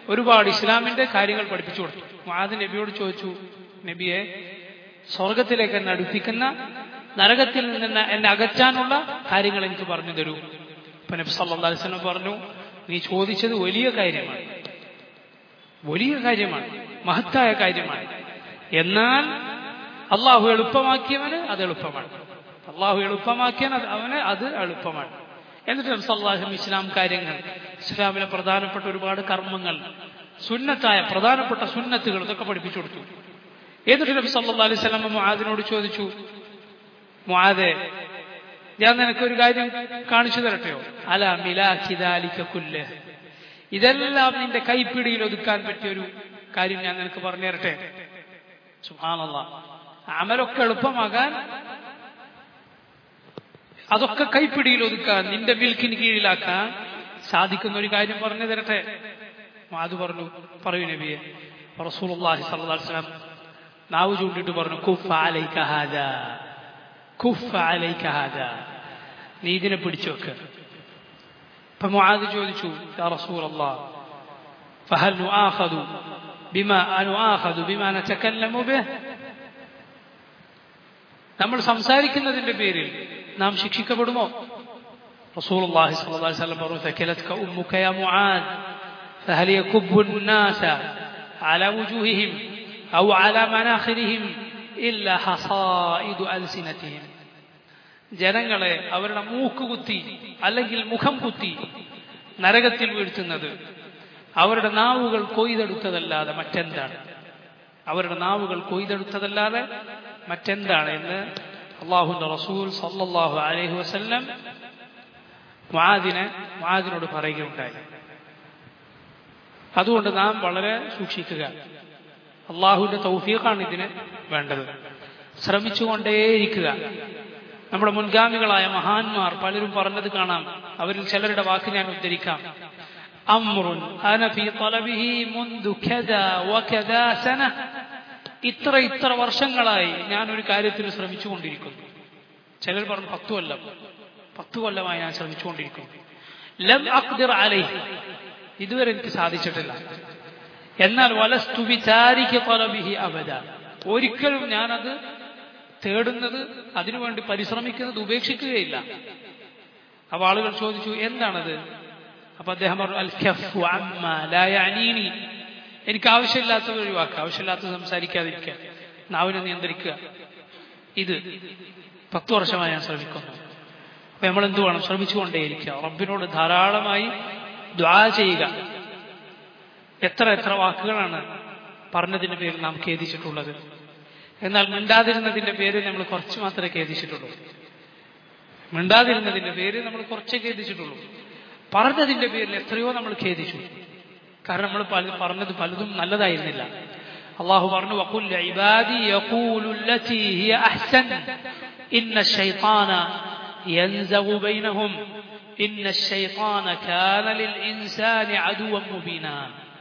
ഒരുപാട് ഇസ്ലാമിന്റെ കാര്യങ്ങൾ പഠിപ്പിച്ചു കൊടുത്തു മുആദ് നബിയോട് ചോദിച്ചു നബിയെ സ്വർഗത്തിലേക്ക് എന്നെ അടുപ്പിക്കുന്ന നരകത്തിൽ നിന്ന് എന്നെ അകറ്റാനുള്ള കാര്യങ്ങൾ എനിക്ക് പറഞ്ഞു തരൂ ഇപ്പൊ നബി സല്ലല്ലാഹു അലൈഹി വസല്ലം പറഞ്ഞു നീ ചോദിച്ചത് വലിയ കാര്യമാണ് വലിയ കാര്യമാണ് മഹത്തായ കാര്യമാണ് എന്നാൽ അള്ളാഹു എളുപ്പമാക്കിയവന് അത് എളുപ്പമാണ് അള്ളാഹു എളുപ്പമാക്കിയവൻ അത് അവന് അത് എളുപ്പമാണ് എന്നിട്ട് നബി സല്ലല്ലാഹു അലൈഹി വസല്ലം ഇസ്ലാം കാര്യങ്ങൾ ഇസ്ലാമിലെ പ്രധാനപ്പെട്ട ഒരുപാട് കർമ്മങ്ങൾ സുന്നത്തായ പ്രധാനപ്പെട്ട സുന്നത്തുകൾ ഇതൊക്കെ പഠിപ്പിച്ചു കൊടുത്തു എന്നിട്ട് നബി സല്ലല്ലാഹു അലൈഹി വസല്ലം മുആദിനോട് ചോദിച്ചു മുആദെ ഞാൻ നിനക്കൊരു കാര്യം കാണിച്ചു തരട്ടെയോ അല മിലാഖിദാലിക കുല്ല് ഇതെല്ലാം നിന്റെ കൈപ്പിടിയിൽ ഒതുക്കാൻ പറ്റിയ ഒരു കാര്യം ഞാൻ നിനക്ക് പറഞ്ഞു തരട്ടെ സുഹാനല്ല അമലൊക്കെ എളുപ്പമാകാൻ അതൊക്കെ കൈപ്പിടിയിൽ ഒതുക്കാൻ നിന്റെ മിൽക്കിന് കീഴിലാക്കാൻ സാധിക്കുന്ന ഒരു കാര്യം പറഞ്ഞു തരട്ടെ അത് പറഞ്ഞു പറയൂ നബിയെ റസൂലുള്ളാഹി സ്വല്ലല്ലാഹു അലൈഹി വസല്ലം നാവ് ചൂണ്ടിട്ട് പറഞ്ഞു കുഫ് അലൈക ഹാദാ കുഫ് അലൈക ഹാദാ നീ ഇതിനെ പിടിച്ചു വെക്ക് അപ്പൊ മുആദ് ചോദിച്ചു യാ റസൂലല്ലാഹ് فهل نؤاخذ بما نؤاخذ بما نتكلم به നമ്മൾ സംസാരിക്കുന്നതിന്റെ പേരിൽ നാം ശിക്ഷിക്കപ്പെടുമോ رسول الله صلى الله عليه وسلم പറഞ്ഞു ثكلتك أمك يا معاذ فهل يكب الناس على وجوههم أو على مناخرهم إلا حصائد ألسنتهم ജനങ്ങളെ അവരുടെ മൂക്ക് കുത്തി അല്ലെങ്കിൽ മുഖം കുത്തി നരകത്തിൽ വീഴ്ത്തുന്നത് അവരുടെ നാവുകൾ കൊയ്തെടുത്തതല്ലാതെ മറ്റെന്താണ് അവരുടെ നാവുകൾ കൊയ്തെടുത്തതല്ലാതെ മറ്റെന്താണ് എന്ന് അള്ളാഹുന്റെ റസൂൽ സല്ലല്ലാഹു അലൈഹി വസല്ലം മുആദിനെ മുആദിനോട് പറയുകയുണ്ടായി അതുകൊണ്ട് നാം വളരെ സൂക്ഷിക്കുക അള്ളാഹുവിന്റെ തൗഫീഖാണ് ഇതിന് വേണ്ടത് ശ്രമിച്ചുകൊണ്ടേയിരിക്കുക നമ്മുടെ മുൻഗാമികളായ മഹാന്മാർ പലരും പറഞ്ഞത് കാണാം അവരിൽ ചിലരുടെ വാക്ക് ഞാൻ ഉദ്ധരിക്കാം അമ്രുൻ അന ഫീ തലബിഹി മുൻദു കദാ വകദാ സന ഇത്ര ഇത്ര വർഷങ്ങളായി ഞാൻ ഒരു കാര്യത്തിന് ശ്രമിച്ചുകൊണ്ടിരിക്കുന്നു ചിലർ പറഞ്ഞു പത്തു കൊല്ലം പത്തു കൊല്ലമായി ഞാൻ ശ്രമിച്ചുകൊണ്ടിരിക്കുന്നു ലം അഖ്ദിർ അലൈഹി ഇതുവരെ എനിക്ക് സാധിച്ചിട്ടില്ല എന്നാൽ വലസ്തു വിചാരിക്ക തലബിഹി അബദ ഒരിക്കലും ഞാനത് തേടുന്നത് അതിനുവേണ്ടി പരിശ്രമിക്കുന്നത് ഉപേക്ഷിക്കുകയില്ല അപ്പൊ ആളുകൾ ചോദിച്ചു എന്താണത് അപ്പൊ അദ്ദേഹം പറഞ്ഞു അൽ ഖഫു അമ്മ ലാ യഅനീനി എനിക്ക് ആവശ്യമില്ലാത്തത് ഒഴിവാക്കുക ആവശ്യമില്ലാത്തത് സംസാരിക്കാതിരിക്കുക നാവിനെ നിയന്ത്രിക്കുക ഇത് പത്തു വർഷമായി ഞാൻ ശ്രമിക്കുന്നു അപ്പൊ നമ്മൾ എന്ത് വേണം ശ്രമിച്ചുകൊണ്ടേയിരിക്കുക റബ്ബിനോട് ധാരാളമായി ദ്വാ ചെയ്യുക എത്ര എത്ര വാക്കുകളാണ് പറഞ്ഞതിന്റെ പേരിൽ നാം ഖേദിച്ചിട്ടുള്ളത് എന്നാൽ മിണ്ടാതിരുന്നതിന്റെ പേര് നമ്മൾ കുറച്ച് മാത്രമേ ഖേദിച്ചിട്ടുള്ളൂ മിണ്ടാതിരുന്നതിന്റെ പേര് നമ്മൾ കുറച്ചേ ഖേദിച്ചിട്ടുള്ളൂ പറഞ്ഞതിന്റെ പേരിൽ എത്രയോ നമ്മൾ ഖേദിച്ചു കാരണം നമ്മൾ പല പറഞ്ഞത് പലതും നല്ലതായിരുന്നില്ല അള്ളാഹു പറഞ്ഞു വഖുൽ ഇബാദി യഖൂലു അല്ലതി ഹിയ അഹ്സൻ ഇന്ന الشيطان ينزغ بينهم إن الشيطان كان للإنسان عدوا مبينا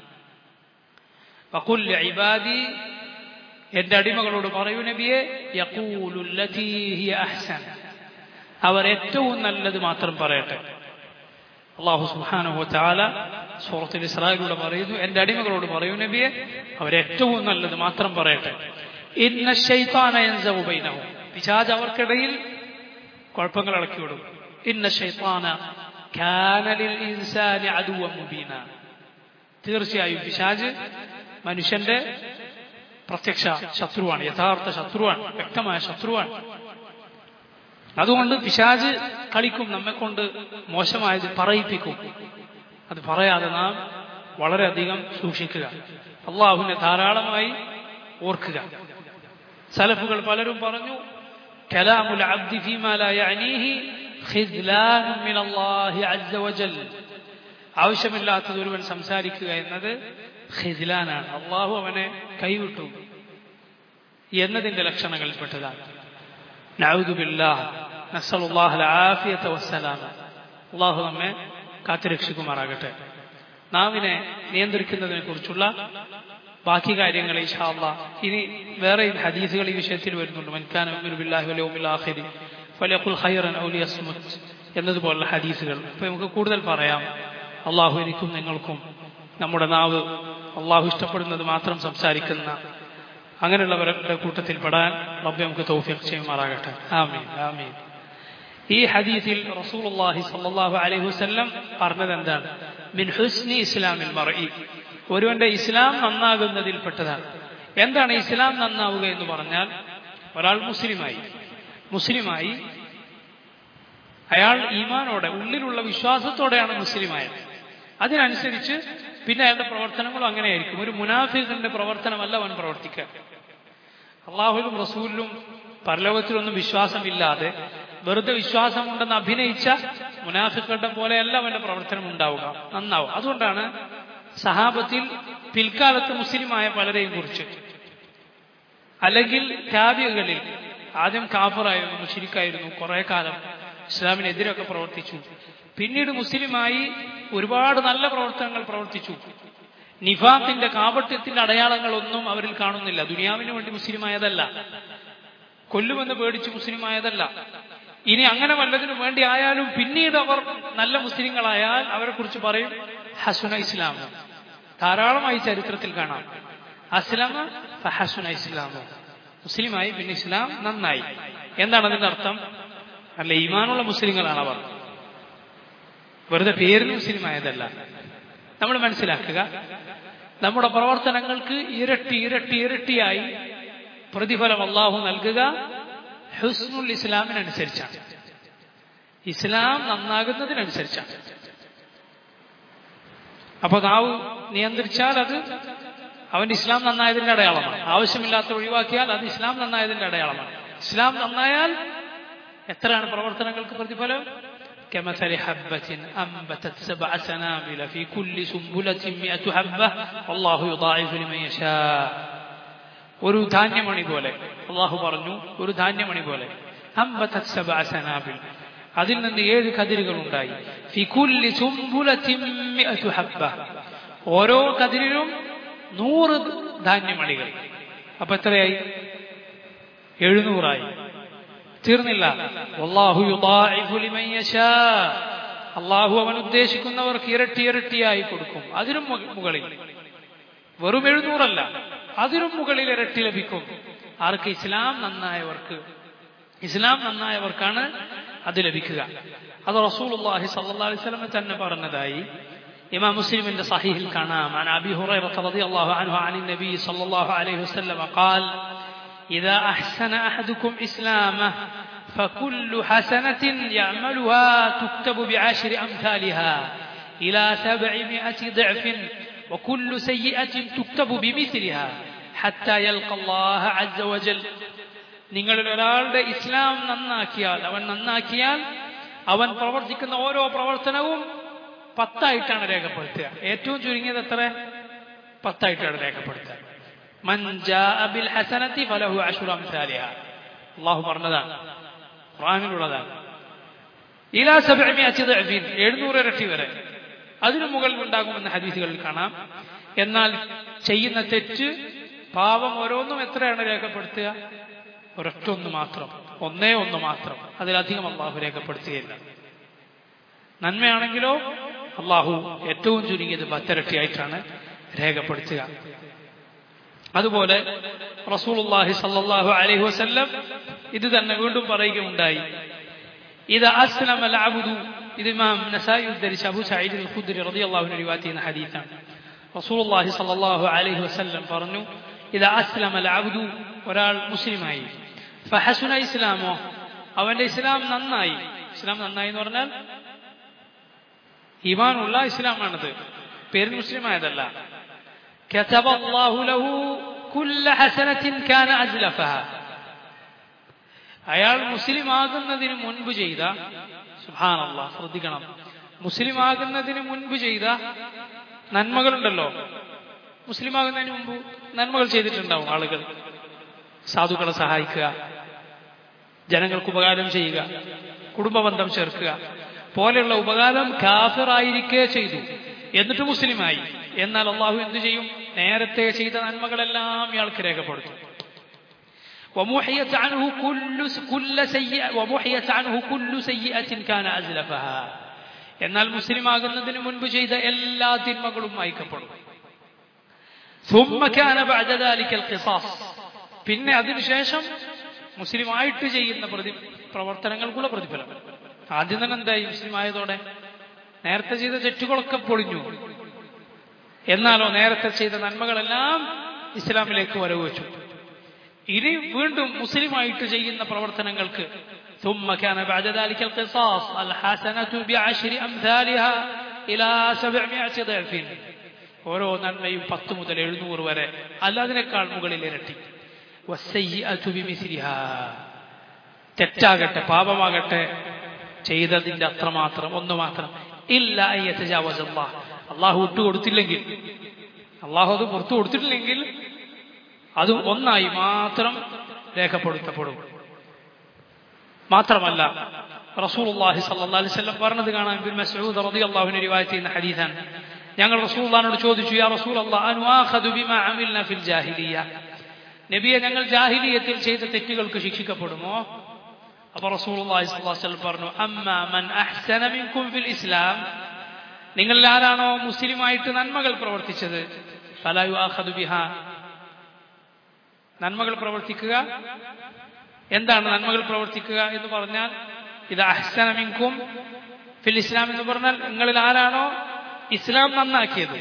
وقل لعبادي എന്റെ അടിമകളോട് പറയൂ നബിയെ യഖൂലു അല്ലതി ഹിയ അഹ്സൻ അവർ ഏറ്റവും നല്ലത് മാത്രം പറയട്ടെ അള്ളാഹു സുബ്ഹാനഹു വതആല സൂറത്തുൽ ഇസ്രായിലൂടെ പറയുന്നു എന്റെ അടിമകളോട് പറയൂ നബിയെ അവരേറ്റവും നല്ലത് മാത്രം പറയട്ടെ ഇന്ന ശൈത്താന യൻസഉ ബൈനഹും പിശാച് അവർക്കിടയിൽ കുഴപ്പങ്ങൾ ഇളക്കി വിടും ഇന്ന ശൈത്താന കാന ലിൽ ഇൻസാനി അദുവൻ മുബീന തീർച്ചയായും പിശാജ് മനുഷ്യന്റെ പ്രത്യക്ഷ ശത്രുവാണ് യഥാർത്ഥ ശത്രുവാണ് വ്യക്തമായ ശത്രുവാണ് അതുകൊണ്ട് പിശാജ് കളിക്കും നമ്മെ കൊണ്ട് മോശമായത് പറയിപ്പിക്കും അത് പറയാതെ നാം വളരെയധികം സൂക്ഷിക്കുക അള്ളാഹുവിനെ ധാരാളമായി ഓർക്കുക സലഫുകൾ പലരും പറഞ്ഞു കലാമുൽ അബ്ദി ഫീമാ ലാ യഅനീഹി ഖിദ്ലാൻ മിൻ അല്ലാഹി അസ്സ വജൽ ആവശ്യമില്ലാത്തത് ഒരുവൻ സംസാരിക്കുക എന്നത് ഖിദ്ലാനാണ് അള്ളാഹു അവനെ കൈവിട്ടു എന്നതിന്റെ ലക്ഷണങ്ങളിൽപ്പെട്ടതാണ് നഅൂദു ബില്ലാഹ് നസ്അലുല്ലാഹൽ ആഫിയത വസ്സലാമ അള്ളാഹു നമ്മെ കാത്തുരക്ഷിക്കുമാറാകട്ടെ നാവിനെ നിയന്ത്രിക്കുന്നതിനെ കുറിച്ചുള്ള ബാക്കി കാര്യങ്ങൾ ഇൻഷാല്ല ഇനി വേറെ ഹദീസുകൾ ഈ വിഷയത്തിൽ വരുന്നുണ്ട് മൻകാന ബില്ലാഹി വൽ യൗമിൽ ആഖിരി ഫലയഖുൽ ഖൈറൻ ഔ ലിയസ്മുത് എന്നതുപോലുള്ള ഹദീസുകൾ അപ്പോൾ നമുക്ക് കൂടുതൽ പറയാം അള്ളാഹു എനിക്കും നിങ്ങൾക്കും നമ്മുടെ നാവ് അള്ളാഹു ഇഷ്ടപ്പെടുന്നത് മാത്രം സംസാരിക്കുന്ന അങ്ങനെയുള്ളവരുടെ കൂട്ടത്തിൽ പെടാൻ റബ്ബെ നമുക്ക് തൗഫീഖ് ചെയ്യുമാറാകട്ടെ ആമീൻ ആമീൻ ഈ ഹദീസിൽ റസൂലുള്ളാഹി സ്വല്ലല്ലാഹു അലൈഹി വസല്ലം പറഞ്ഞത് എന്താണ് മിൻ ഹുസ്നി ഇസ്ലാമിൽ മറഇ ഒരുവന്റെ ഇസ്ലാം നന്നാകുന്നതിൽപ്പെട്ടതാണ് എന്താണ് ഇസ്ലാം നന്നാവുക എന്ന് പറഞ്ഞാൽ ഒരാൾ മുസ്ലിമായി മുസ്ലിമായി അയാൾ ഈമാനോടെ ഉള്ളിലുള്ള വിശ്വാസത്തോടെയാണ് മുസ്ലിമായത് അതിനനുസരിച്ച് പിന്നെ അയാളുടെ പ്രവർത്തനങ്ങളും അങ്ങനെയായിരിക്കും ഒരു മുനാഫിഖിന്റെ പ്രവർത്തനമല്ല അവൻ പ്രവർത്തിക്കുക അള്ളാഹുലും റസൂലിലും പരലോകത്തിലൊന്നും വിശ്വാസമില്ലാതെ വെറുതെ വിശ്വാസമുണ്ടെന്ന് അഭിനയിച്ച മുനാഫിക്കളുടെ പോലെയല്ല അവന്റെ പ്രവർത്തനം ഉണ്ടാവുക നന്നാവും അതുകൊണ്ടാണ് സഹാബത്തിൽ പിൽക്കാലത്ത് മുസ്ലിമായ പലരെയും കുറിച്ച് അല്ലെങ്കിൽ ത്യാഗികളിൽ ആദ്യം കാഫറായിരുന്നു മുഷിരിക്കായിരുന്നു കുറെ കാലം ഇസ്ലാമിനെതിരൊക്കെ പ്രവർത്തിച്ചു പിന്നീട് മുസ്ലിമായി ഒരുപാട് നല്ല പ്രവർത്തനങ്ങൾ പ്രവർത്തിച്ചു നിഫാത്തിന്റെ കാപട്യത്തിന്റെ അടയാളങ്ങളൊന്നും അവരിൽ കാണുന്നില്ല ദുനിയാവിന് വേണ്ടി മുസ്ലിമായതല്ല കൊല്ലുമെന്ന് പേടിച്ച് മുസ്ലിമായതല്ല ഇനി അങ്ങനെ വല്ലതിനു വേണ്ടി ആയാലും പിന്നീട് അവർ നല്ല മുസ്ലിങ്ങളായാൽ അവരെ കുറിച്ച് പറയും ഹസുന ഇസ്ലാം ധാരാളമായി ചരിത്രത്തിൽ കാണാം അസ്ലാമ ഹസുന ഇസ്ലാമോ മുസ്ലിമായി പിന്നെ ഇസ്ലാം നന്നായി എന്താണ് അതിന്റെ അർത്ഥം അല്ല ഈമാനുള്ള മുസ്ലിങ്ങളാണ് അവർ വെറുതെ പേരിന് മുസ്ലിമായതല്ല നമ്മൾ മനസ്സിലാക്കുക നമ്മുടെ പ്രവർത്തനങ്ങൾക്ക് ഇരട്ടി ഇരട്ടി ഇരട്ടിയായി പ്രതിഫലം അള്ളാഹു നൽകുക ഹുസ്നുൽ ഇസ്ലാമിനനുസരിച്ചാണ് ഇസ്ലാം നന്നാകുന്നതിനനുസരിച്ചാണ് അപ്പൊ നാവ് നിയന്ത്രിച്ചാൽ അത് അവന്റെ ഇസ്ലാം നന്നായതിന്റെ അടയാളമാണ് ആവശ്യമില്ലാത്ത ഒഴിവാക്കിയാൽ അത് ഇസ്ലാം നന്നായതിന്റെ അടയാളമാണ് ഇസ്ലാം നന്നായാൽ എത്രയാണ് പ്രവർത്തനങ്ങൾക്ക് പ്രതിഫലം كمثل حبة أنبتت سبع سنابل في كل سنبلة مئة حبة والله يضاعف لمن يشاء ഒരു ധാന്യമണി പോലെ അള്ളാഹു പറഞ്ഞു ഒരു ധാന്യമണി പോലെ അമ്പത്തത് സബഅ സനാബിൽ അതിൽ നിന്ന് ഏഴ് കതിരുകൾ ഉണ്ടായി ഫികുല്ലി സുംബുലത്തിൻ മിഅതു ഹബ്ബ ഓരോ കതിരിലും നൂറ് ധാന്യമണികൾ അപ്പൊ എത്രയായി എഴുന്നൂറായി തീർന്നില്ല അള്ളാഹു അള്ളാഹു അവൻ ഉദ്ദേശിക്കുന്നവർക്ക് ഇരട്ടി ഇരട്ടിയായി കൊടുക്കും അതിനും മുകളിൽ വെറും എഴുന്നൂറല്ല അതിനും മുകളിൽ ഇരട്ടി ലഭിക്കും ആർക്ക് ഇസ്ലാം നന്നായവർക്ക് ഇസ്ലാം നന്നായവർക്കാണ് അത് ലഭിക്കുക അത് റസൂലുള്ളാഹി സല്ലല്ലാഹു അലൈഹി വസല്ലം തന്നെ പറഞ്ഞതായി ഇമാം മുസ്ലിമിന്റെ സഹീഹിൽ കാണാം عن ابي هريره رضي الله عنه عن النبي صلى الله عليه وسلم قال إذا أحسن أحدكم إسلامه فكل حسنة يعملها تكتب بعشر أمثالها إلى سبعمائة ضعف وكل سيئة تكتب بمثلها حتى يلقى الله عز وجل നിങ്ങളിൽ ഒരാളുടെ ഇസ്ലാം നന്നാക്കിയാൽ അവൻ നന്നാക്കിയാൽ അവൻ പ്രവർത്തിക്കുന്ന ഓരോ പ്രവർത്തനവും പത്തായിട്ടാണ് രേഖപ്പെടുത്തുക ഏറ്റവും ചുരുങ്ങിയത് എത്ര പത്തായിട്ടാണ് രേഖപ്പെടുത്തുക മൻ ജാഅ ബിൽ ഹസനത്തി ഫലഹു അശ്റു അംസാലിഹ അല്ലാഹു പറഞ്ഞതാണ് ഖുർആനിലുള്ളതാണ് ഇലാ സബ്ഇമിയത്തി ദഅഫിൻ 700 ഇരട്ടി വരെ അതിനു മുകളിൽ ഉണ്ടാകുമെന്ന് ഹദീസുകളിൽ കാണാം എന്നാൽ ചെയ്യുന്ന തെറ്റ് പാപം ഓരോന്നും എത്രയാണ് രേഖപ്പെടുത്തുക ഒരൊറ്റ ഒന്ന് മാത്രം ഒന്നേ ഒന്ന് മാത്രം അതിലധികം അള്ളാഹു രേഖപ്പെടുത്തുകയില്ല നന്മയാണെങ്കിലോ അള്ളാഹു ഏറ്റവും ചുരുങ്ങിയത് പത്തിരട്ടിയായിട്ടാണ് രേഖപ്പെടുത്തുക അതുപോലെ റസൂലുള്ളാഹി സല്ലല്ലാഹു അലൈഹി വസല്ലം ഇത് തന്നെ വീണ്ടും പറയുകയുണ്ടായി ഇത് അസ്ലമ അബ്ദു ഇത് ഇമാം നസായി ഉദ്ധരിച്ച അബൂ സഈദ് അൽ ഖുദ്രി റളിയല്ലാഹു അൻഹു റിവായത്ത് ചെയ്യുന്ന ഹദീസാണ് റസൂലുള്ളാഹി സല്ലല്ലാഹു അലൈഹി വസല്ലം പറഞ്ഞു ഇത് അസ്ലമ അബ്ദു ഒരാൾ മുസ്ലിമായി ഫഹസുന ഇസ്ലാമോ അവന്റെ ഇസ്ലാം നന്നായി ഇസ്ലാം നന്നായി എന്ന് പറഞ്ഞാൽ ഈമാനുള്ള ഇസ്ലാമാണത് പേര് മുസ്ലിം ആയതല്ല كتب الله له كل حسنة كان أزلفها അയാൾ മുസ്ലിം ആകുന്നതിന് മുൻപ് ചെയ്ത സുഹാനല്ല ശ്രദ്ധിക്കണം മുസ്ലിം ആകുന്നതിന് മുൻപ് ചെയ്ത നന്മകളുണ്ടല്ലോ മുസ്ലിം ആകുന്നതിന് മുമ്പ് നന്മകൾ ചെയ്തിട്ടുണ്ടാവും ആളുകൾ സാധുക്കളെ സഹായിക്കുക ജനങ്ങൾക്ക് ഉപകാരം ചെയ്യുക കുടുംബബന്ധം ചേർക്കുക പോലെയുള്ള ഉപകാരം കാഫിറായിരിക്കെ ചെയ്തു എന്നിട്ട് മുസ്ലിമായി എന്നാൽ അള്ളാഹു എന്തു ചെയ്യും നേരത്തെ ചെയ്ത നന്മകളെല്ലാം ഇയാൾക്ക് രേഖപ്പെടുത്തും ومحيت عنه كل كل سيئة ومحيت عنه كل سيئة كان أزلفها എന്നാൽ മുസ്ലിം ആകുന്നതിന് മുൻപ് ചെയ്ത എല്ലാ തിന്മകളും മായ്ക്കപ്പെടും ثم كان بعد ذلك القصاص പിന്നെ അതിനുശേഷം മുസ്ലിമായിട്ട് ചെയ്യുന്ന പ്രതി പ്രവർത്തനങ്ങൾക്കുള്ള പ്രതിഫലം ആദ്യം തന്നെ എന്തായി മുസ്ലിം ആയതോടെ നേരത്തെ ചെയ്ത തെറ്റുകളൊക്കെ പൊളിഞ്ഞു എന്നാലോ നേരത്തെ ചെയ്ത നന്മകളെല്ലാം ഇസ്ലാമിലേക്ക് വരവ് വെച്ചു ഇനി വീണ്ടും മുസ്ലിമായിട്ട് ചെയ്യുന്ന പ്രവർത്തനങ്ങൾക്ക് ثم كان بعد ذلك القصاص الحسنة بعشر أمثالها إلى سبعمائة ضعف ഓരോ നന്മയും പത്ത് മുതൽ എഴുന്നൂറ് വരെ അല്ലാതിനേക്കാൾ മുകളിൽ ഇരട്ടി വസ്സയ്യിഅതു ബിമിസ്ലിഹാ തെറ്റാകട്ടെ പാപമാകട്ടെ ചെയ്തതിന്റെ അത്രമാത്രം ഒന്ന് മാത്രം ഇല്ല അയ്യത്തജാവസല്ലാ അള്ളാഹു വിട്ടുകൊടുത്തില്ലെങ്കിൽ അള്ളാഹു അത് പുറത്തു കൊടുത്തിട്ടില്ലെങ്കിൽ അത് ഒന്നായി മാത്രം രേഖപ്പെടുത്തപ്പെടും മാത്രമല്ല റസൂലുള്ളാഹി സ്വല്ലല്ലാഹി അലൈഹി വസല്ലം പറഞ്ഞത് കാണാൻ ബിൻ മസ്ഊദ് റളിയല്ലാഹു അൻഹു റിവായത്ത് ചെയ്യുന്ന ഹദീസാണ് ഞങ്ങൾ റസൂലുള്ളാഹിനോട് ചോദിച്ചു യാ റസൂലല്ലാഹ് അനുആഖദു ബിമാ അമിൽന ഫിൽ ജാഹിലിയ്യ നബിയെ ഞങ്ങൾ ജാഹിലിയത്തിൽ ചെയ്ത തെറ്റുകൾക്ക് ശിക്ഷിക്കപ്പെടുമോ അപ്പൊ റസൂലുള്ളാഹി സ്വല്ലല്ലാഹു അലൈഹി വസല്ലം പറഞ്ഞു അമ്മാ മൻ അഹ്സന മിൻകും ഫിൽ ഇസ്ലാം നിങ്ങളിൽ ആരാണോ മുസ്ലിമായിട്ട് നന്മകൾ പ്രവർത്തിച്ചത് ഫലാ യുആഖദു ബിഹാ നന്മകൾ പ്രവർത്തിക്കുക എന്താണ് നന്മകൾ പ്രവർത്തിക്കുക എന്ന് പറഞ്ഞാൽ ഇത് അഹ്സന മിൻകും ഫിൽ ഇസ്ലാം എന്ന് പറഞ്ഞാൽ നിങ്ങളിൽ ആരാണോ ഇസ്ലാം നന്നാക്കിയത്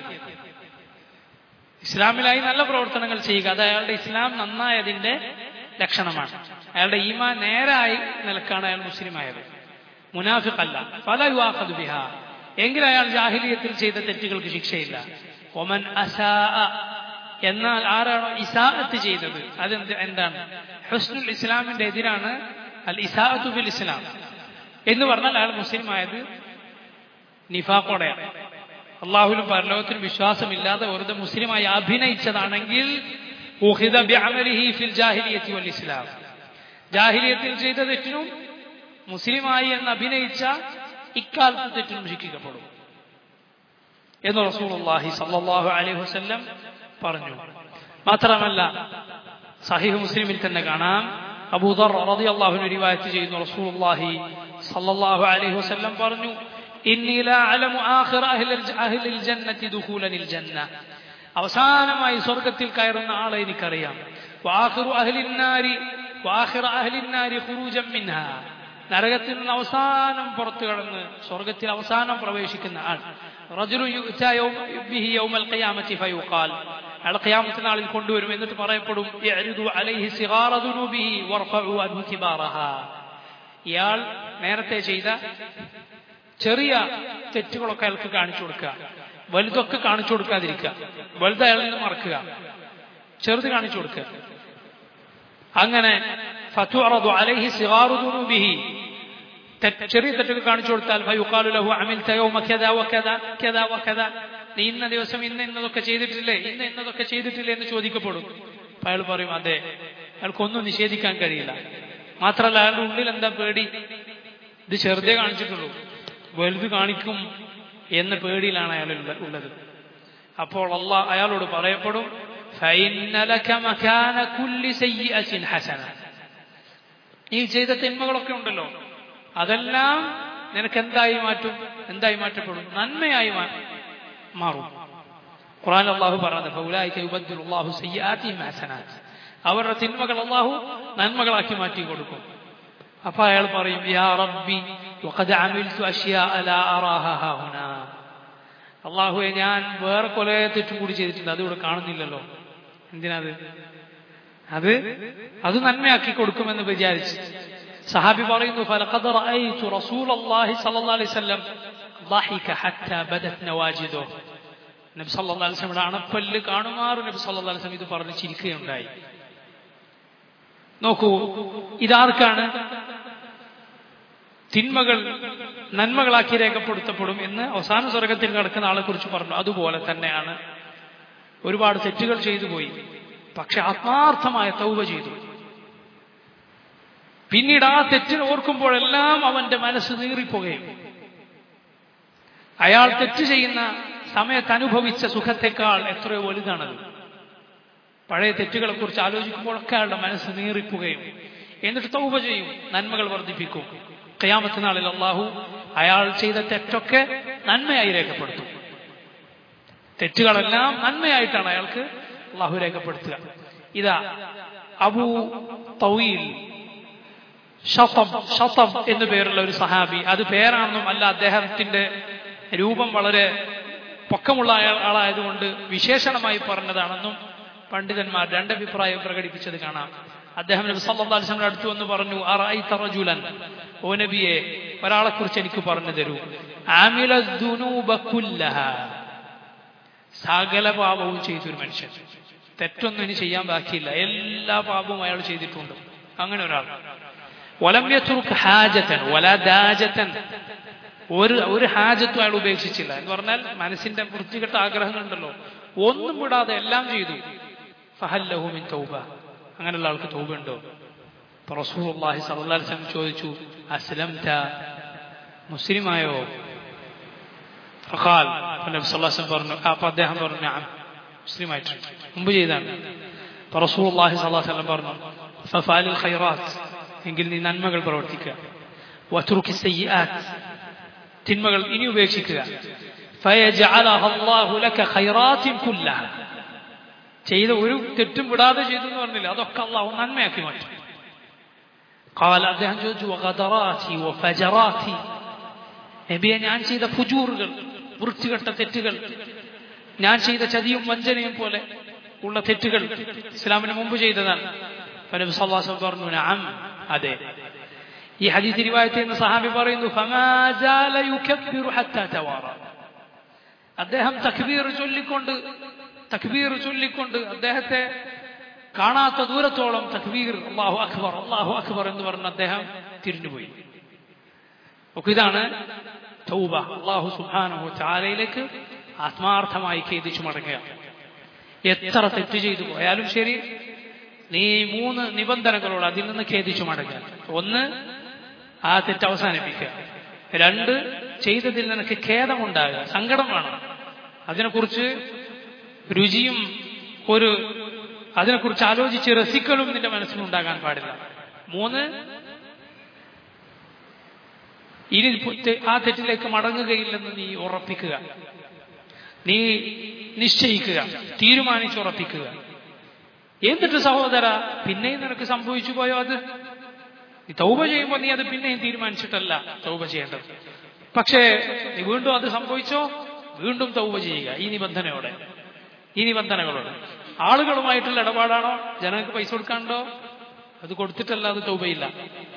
ഇസ്ലാമിലായി നല്ല പ്രവർത്തനങ്ങൾ ചെയ്യുക അത് അയാളുടെ ഇസ്ലാം നന്നായതിന്റെ ലക്ഷണമാണ് അയാളുടെ ഈമാൻ നേരായി നിലക്കാണ് അയാൾ മുസ്ലിം ആയത് മുനാഫിഖ് അല്ല പല യുവാഖദ് ബിഹ എങ്കിൽ അയാൾ ജാഹിലിയത്തിൽ ചെയ്ത തെറ്റുകൾക്ക് ശിക്ഷയില്ല ഒമൻ അസാ എന്നാൽ ആരാണോ ഇസാഅത്ത് ചെയ്തത് അതെന്ത് എന്താണ് ഹുസ്നുൽ ഇസ്ലാമിന്റെ എതിരാണ് അൽ ഇസാഅത്തു ബിൽ ഇസ്ലാം എന്ന് പറഞ്ഞാൽ അയാൾ മുസ്ലിം ആയത് നിഫാഖോടെയാണ് അള്ളാഹുലും പരലോകത്തിനും വിശ്വാസമില്ലാതെ വെറുതെ മുസ്ലിമായി അഭിനയിച്ചതാണെങ്കിൽ ഉഹിദ ബിഅമലിഹി ഫിൽ ജാഹിലിയത്തി വൽ ഇസ്ലാം ജാഹിലിയത്തിൽ ചെയ്ത തെറ്റിനും മുസ്ലിമായി എന്ന് അഭിനയിച്ച ഇക്കാലത്ത് തെറ്റിനും ശിക്ഷിക്കപ്പെടും എന്ന് റസൂലുള്ളാഹി സല്ലല്ലാഹു അലൈഹി വസല്ലം പറഞ്ഞു മാത്രമല്ല സഹീഹ് മുസ്ലിമിൽ തന്നെ കാണാം അബൂദർ റളിയല്ലാഹു റിവായത്ത് ചെയ്യുന്നു റസൂലുള്ളാഹി സല്ലല്ലാഹു അലൈഹി വസല്ലം പറഞ്ഞു ഇന്നി ലാ അലമു ആഖിറ അഹ്ലിൽ അഹ്ലിൽ ജന്നത്തി ദുഖൂലനിൽ ജന്ന അവസാനമായി സ്വർഗത്തിൽ കയറുന്ന ആളെ എനിക്കറിയാം വാഖിറു അഹ്ലിൻ നാരി വാഖിറ അഹ്ലിൻ നാരി ഖുറൂജൻ മിൻഹാ നരകത്തിൽ നിന്ന് അവസാനം പുറത്തു കടന്ന് സ്വർഗത്തിൽ അവസാനം പ്രവേശിക്കുന്ന ആൾ റജുലു യുഅ്താ യൗമ ബിഹി യൗമൽ ഖിയാമത്തി ഫയുഖാൽ അയാൾ ഖിയാമത്ത് നാളിൽ കൊണ്ടുവരും എന്നിട്ട് പറയപ്പെടും യഅരിദു അലൈഹി സിഗാറ ദുനൂബിഹി വർഫഉ അൻഹു കിബാറഹാ ഇയാൾ നേരത്തെ ചെയ്ത ചെറിയ തെറ്റുകളൊക്കെ അയാൾക്ക് കാണിച്ചു കൊടുക്കുക വലുതൊക്കെ കാണിച്ചു കൊടുക്കാതിരിക്കുക വലുത് അയാളിൽ നിന്ന് മറക്കുക ചെറുത് കാണിച്ചു കൊടുക്കുക അങ്ങനെ ഫതുഅറദു അലൈഹി സിഗാറു ദുനൂബിഹി ചെറിയ തെറ്റുകൾ കാണിച്ചു കൊടുത്താൽ ഫയുഖാലു ലഹു അമിൽത യൗമ കദാ വകദാ കദാ വകദാ നീ ഇന്ന ദിവസം ഇന്ന് ഇന്നതൊക്കെ ചെയ്തിട്ടില്ലേ ഇന്ന് ഇന്നതൊക്കെ ചെയ്തിട്ടില്ലേ എന്ന് ചോദിക്കപ്പെടും അപ്പൊ അയാൾ പറയും അതെ അയാൾക്കൊന്നും നിഷേധിക്കാൻ കഴിയില്ല മാത്രമല്ല അയാളുടെ ഉള്ളിൽ എന്താ പേടി ഇത് ചെറുതേ കാണിച്ചിട്ടുള്ളൂ വലുത് കാണിക്കും എന്ന പേടിയിലാണ് അയാൾ ഉള്ളത് അപ്പോൾ അള്ളാ അയാളോട് പറയപ്പെടും ഈ ചെയ്ത തിന്മകളൊക്കെ ഉണ്ടല്ലോ അതെല്ലാം നിനക്ക് എന്തായി മാറ്റും എന്തായി മാറ്റപ്പെടും നന്മയായി മാറും ഖുറാൻ അള്ളാഹു പറഞ്ഞത് അവരുടെ തിന്മകൾ അള്ളാഹു നന്മകളാക്കി മാറ്റി കൊടുക്കും അപ്പൊ അയാൾ പറയും യാ റബ്ബി വഖദ് അമിൽതു അഷ്യാ ലാ അറാഹ ഹുന അള്ളാഹുവെ ഞാൻ വേറെ കൊല തെറ്റും കൂടി ചെയ്തിട്ടുണ്ട് അത് ഇവിടെ കാണുന്നില്ലല്ലോ എന്തിനത് അത് അത് നന്മയാക്കി കൊടുക്കുമെന്ന് വിചാരിച്ച് സഹാബി പറയുന്നു ഫലഖദ് റഅയ്തു റസൂലല്ലാഹി സ്വല്ലല്ലാഹി അലൈഹി വസല്ലം ضحك حتى بدت نواجذه നബി സല്ലല്ലാഹു അലൈഹി വസല്ലം അണപ്പല്ല് കാണുമാറ് നബി സല്ലല്ലാഹു അലൈഹി വസല്ലം ഇത് പറഞ്ഞ് ചിരിക്കുകയുണ്ടായി നോക്കൂ ഇതാർക്കാണ് തിന്മകൾ നന്മകളാക്കി രേഖപ്പെടുത്തപ്പെടും എന്ന് അവസാന സ്വർഗത്തിൽ കിടക്കുന്ന ആളെ കുറിച്ച് പറഞ്ഞു അതുപോലെ തന്നെയാണ് ഒരുപാട് തെറ്റുകൾ ചെയ്തു പോയി പക്ഷെ ആത്മാർത്ഥമായ തൗവ ചെയ്തു പിന്നീട് ആ തെറ്റിന് ഓർക്കുമ്പോഴെല്ലാം അവന്റെ മനസ്സ് നീറിപ്പോകുകയും അയാൾ തെറ്റ് ചെയ്യുന്ന സമയത്ത് അനുഭവിച്ച സുഖത്തെക്കാൾ എത്രയോ വലുതാണത് പഴയ തെറ്റുകളെ കുറിച്ച് ആലോചിക്കുമ്പോഴൊക്കെ അയാളുടെ മനസ്സ് നീറിപ്പുകയും എന്നിട്ട് തൗബ ചെയ്യും നന്മകൾ വർദ്ധിപ്പിക്കും കയാമത്ത് നാളിൽ അള്ളാഹു അയാൾ ചെയ്ത തെറ്റൊക്കെ നന്മയായി രേഖപ്പെടുത്തും തെറ്റുകളെല്ലാം നന്മയായിട്ടാണ് അയാൾക്ക് അള്ളാഹു രേഖപ്പെടുത്തുക ഇതാ അബു തൗയിൽ ഷത്തം ഷത്തം എന്നു പേരുള്ള ഒരു സഹാബി അത് പേരാണെന്നും അല്ല അദ്ദേഹത്തിന്റെ രൂപം വളരെ പൊക്കമുള്ള ആളായതുകൊണ്ട് വിശേഷണമായി പറഞ്ഞതാണെന്നും പണ്ഡിതന്മാർ രണ്ടഭിപ്രായം പ്രകടിപ്പിച്ചത് കാണാം അദ്ദേഹം നബി സല്ലല്ലാഹു അലൈഹി വസല്ലം അടുത്ത് വന്ന് പറഞ്ഞു അറഅയ്ത റജുലൻ ഓ നബിയെ ഒരാളെ കുറിച്ച് എനിക്ക് പറഞ്ഞു തരൂ ആമില ദുനൂബ കുല്ലഹ സകല പാപവും ചെയ്തൊരു മനുഷ്യൻ തെറ്റൊന്നും ഇനി ചെയ്യാൻ ബാക്കിയില്ല എല്ലാ പാപവും അയാൾ ചെയ്തിട്ടുണ്ട് അങ്ങനെ ഒരാൾ വലം യത്രുക്ക് ഹാജത്തൻ വല ദാജത്തൻ ഒരു ഒരു ഹാജത്തും അയാൾ ഉപേക്ഷിച്ചില്ല എന്ന് പറഞ്ഞാൽ മനസ്സിന്റെ വൃത്തികെട്ട ആഗ്രഹങ്ങളുണ്ടല്ലോ ഒന്നും വിടാതെ എല്ലാം ചെയ്തു ഫഹല്ലഹുമിൻ തൗബ അങ്ങനെയുള്ള ആൾക്ക് തൗബ ഉണ്ടോ റസൂലുള്ളാഹി സ്വല്ലല്ലാഹു അലൈഹി വസല്ലം ചോദിച്ചു അസ്ലംത മുസ്ലിമായോ ഫഖാൽ നബി സല്ലല്ലാഹു അലൈഹി വസല്ലം പറഞ്ഞു അപ്പോൾ അദ്ദേഹം പറഞ്ഞു നഅം മുസ്ലിമായിട്ടുണ്ട് മുമ്പ് ചെയ്താണ് റസൂലുള്ളാഹി സ്വല്ലല്ലാഹു അലൈഹി വസല്ലം പറഞ്ഞു ഫഫാലിൽ ഖൈറാത്ത് എങ്കിൽ നീ നന്മകൾ പ്രവർത്തിക്കുക വതുറുക്കി സയ്യിആത്ത് തിന്മകൾ ഇനി ഉപേക്ഷിക്കുക فيجعلها الله لك خيرات كلها ചെയ്ത ഒരു തെറ്റും വിടാതെ ചെയ്തു എന്ന് പറഞ്ഞില്ല അതൊക്കെ അള്ളാഹു നന്മയാക്കി മാറ്റും قال അദ്ദേഹം ചോദിച്ചു وغدراتي وفجراتي നബിയെ ഞാൻ ചെയ്ത ഫുജൂറുകൾ വൃത്തികെട്ട തെറ്റുകൾ ഞാൻ ചെയ്ത ചതിയും വഞ്ചനയും പോലെ ഉള്ള തെറ്റുകൾ ഇസ്ലാമിന് മുമ്പ് ചെയ്തതാണ് നബി സല്ലല്ലാഹു പറഞ്ഞു നഅം അതെ ഈ ഹദീസ് റിവായത്ത് ചെയ്യുന്ന സഹാബി പറയുന്നു ഫമാ ജാല യുകബ്ബിറു ഹത്താ തവാറ അദ്ദേഹം തക്ബീർ ചൊല്ലിക്കൊണ്ട് തക്ബീർ ചൊല്ലിക്കൊണ്ട് അദ്ദേഹത്തെ കാണാത്ത ദൂരത്തോളം തക്ബീർ അള്ളാഹു അക്ബർ അള്ളാഹു അക്ബർ എന്ന് പറഞ്ഞ് അദ്ദേഹം തിരിഞ്ഞുപോയി ഒക്കെ ഇതാണ് തൗബ അള്ളാഹു സുബാനഹു ചാലയിലേക്ക് ആത്മാർത്ഥമായി ഖേദിച്ചു മടങ്ങുക എത്ര തെറ്റ് ചെയ്തു പോയാലും ശരി നീ മൂന്ന് നിബന്ധനകളോട് അതിൽ നിന്ന് ഖേദിച്ചു മടങ്ങുക ഒന്ന് ആ തെറ്റ് അവസാനിപ്പിക്കുക രണ്ട് ചെയ്തതിൽ നിനക്ക് ഖേദമുണ്ടാകുക സങ്കടം വേണം അതിനെക്കുറിച്ച് രുചിയും ഒരു അതിനെക്കുറിച്ച് ആലോചിച്ച് രസിക്കലും നിന്റെ മനസ്സിലുണ്ടാകാൻ പാടില്ല മൂന്ന് ഇനി ആ തെറ്റിലേക്ക് മടങ്ങുകയില്ലെന്ന് നീ ഉറപ്പിക്കുക നീ നിശ്ചയിക്കുക തീരുമാനിച്ചുറപ്പിക്കുക എന്നിട്ട് സഹോദര പിന്നെയും നിനക്ക് സംഭവിച്ചു പോയോ അത് നീ തൗബ ചെയ്യുമ്പോൾ നീ അത് പിന്നെയും തീരുമാനിച്ചിട്ടല്ല തൗബ ചെയ്യേണ്ടത് പക്ഷേ നീ വീണ്ടും അത് സംഭവിച്ചോ വീണ്ടും തൗബ ചെയ്യുക ഈ നിബന്ധനയോടെ ഈ നിബന്ധനകളോടെ ആളുകളുമായിട്ടുള്ള ഇടപാടാണോ ജനങ്ങൾക്ക് പൈസ കൊടുക്കാണ്ടോ അത് കൊടുത്തിട്ടല്ലാതെ തൗബയില്ല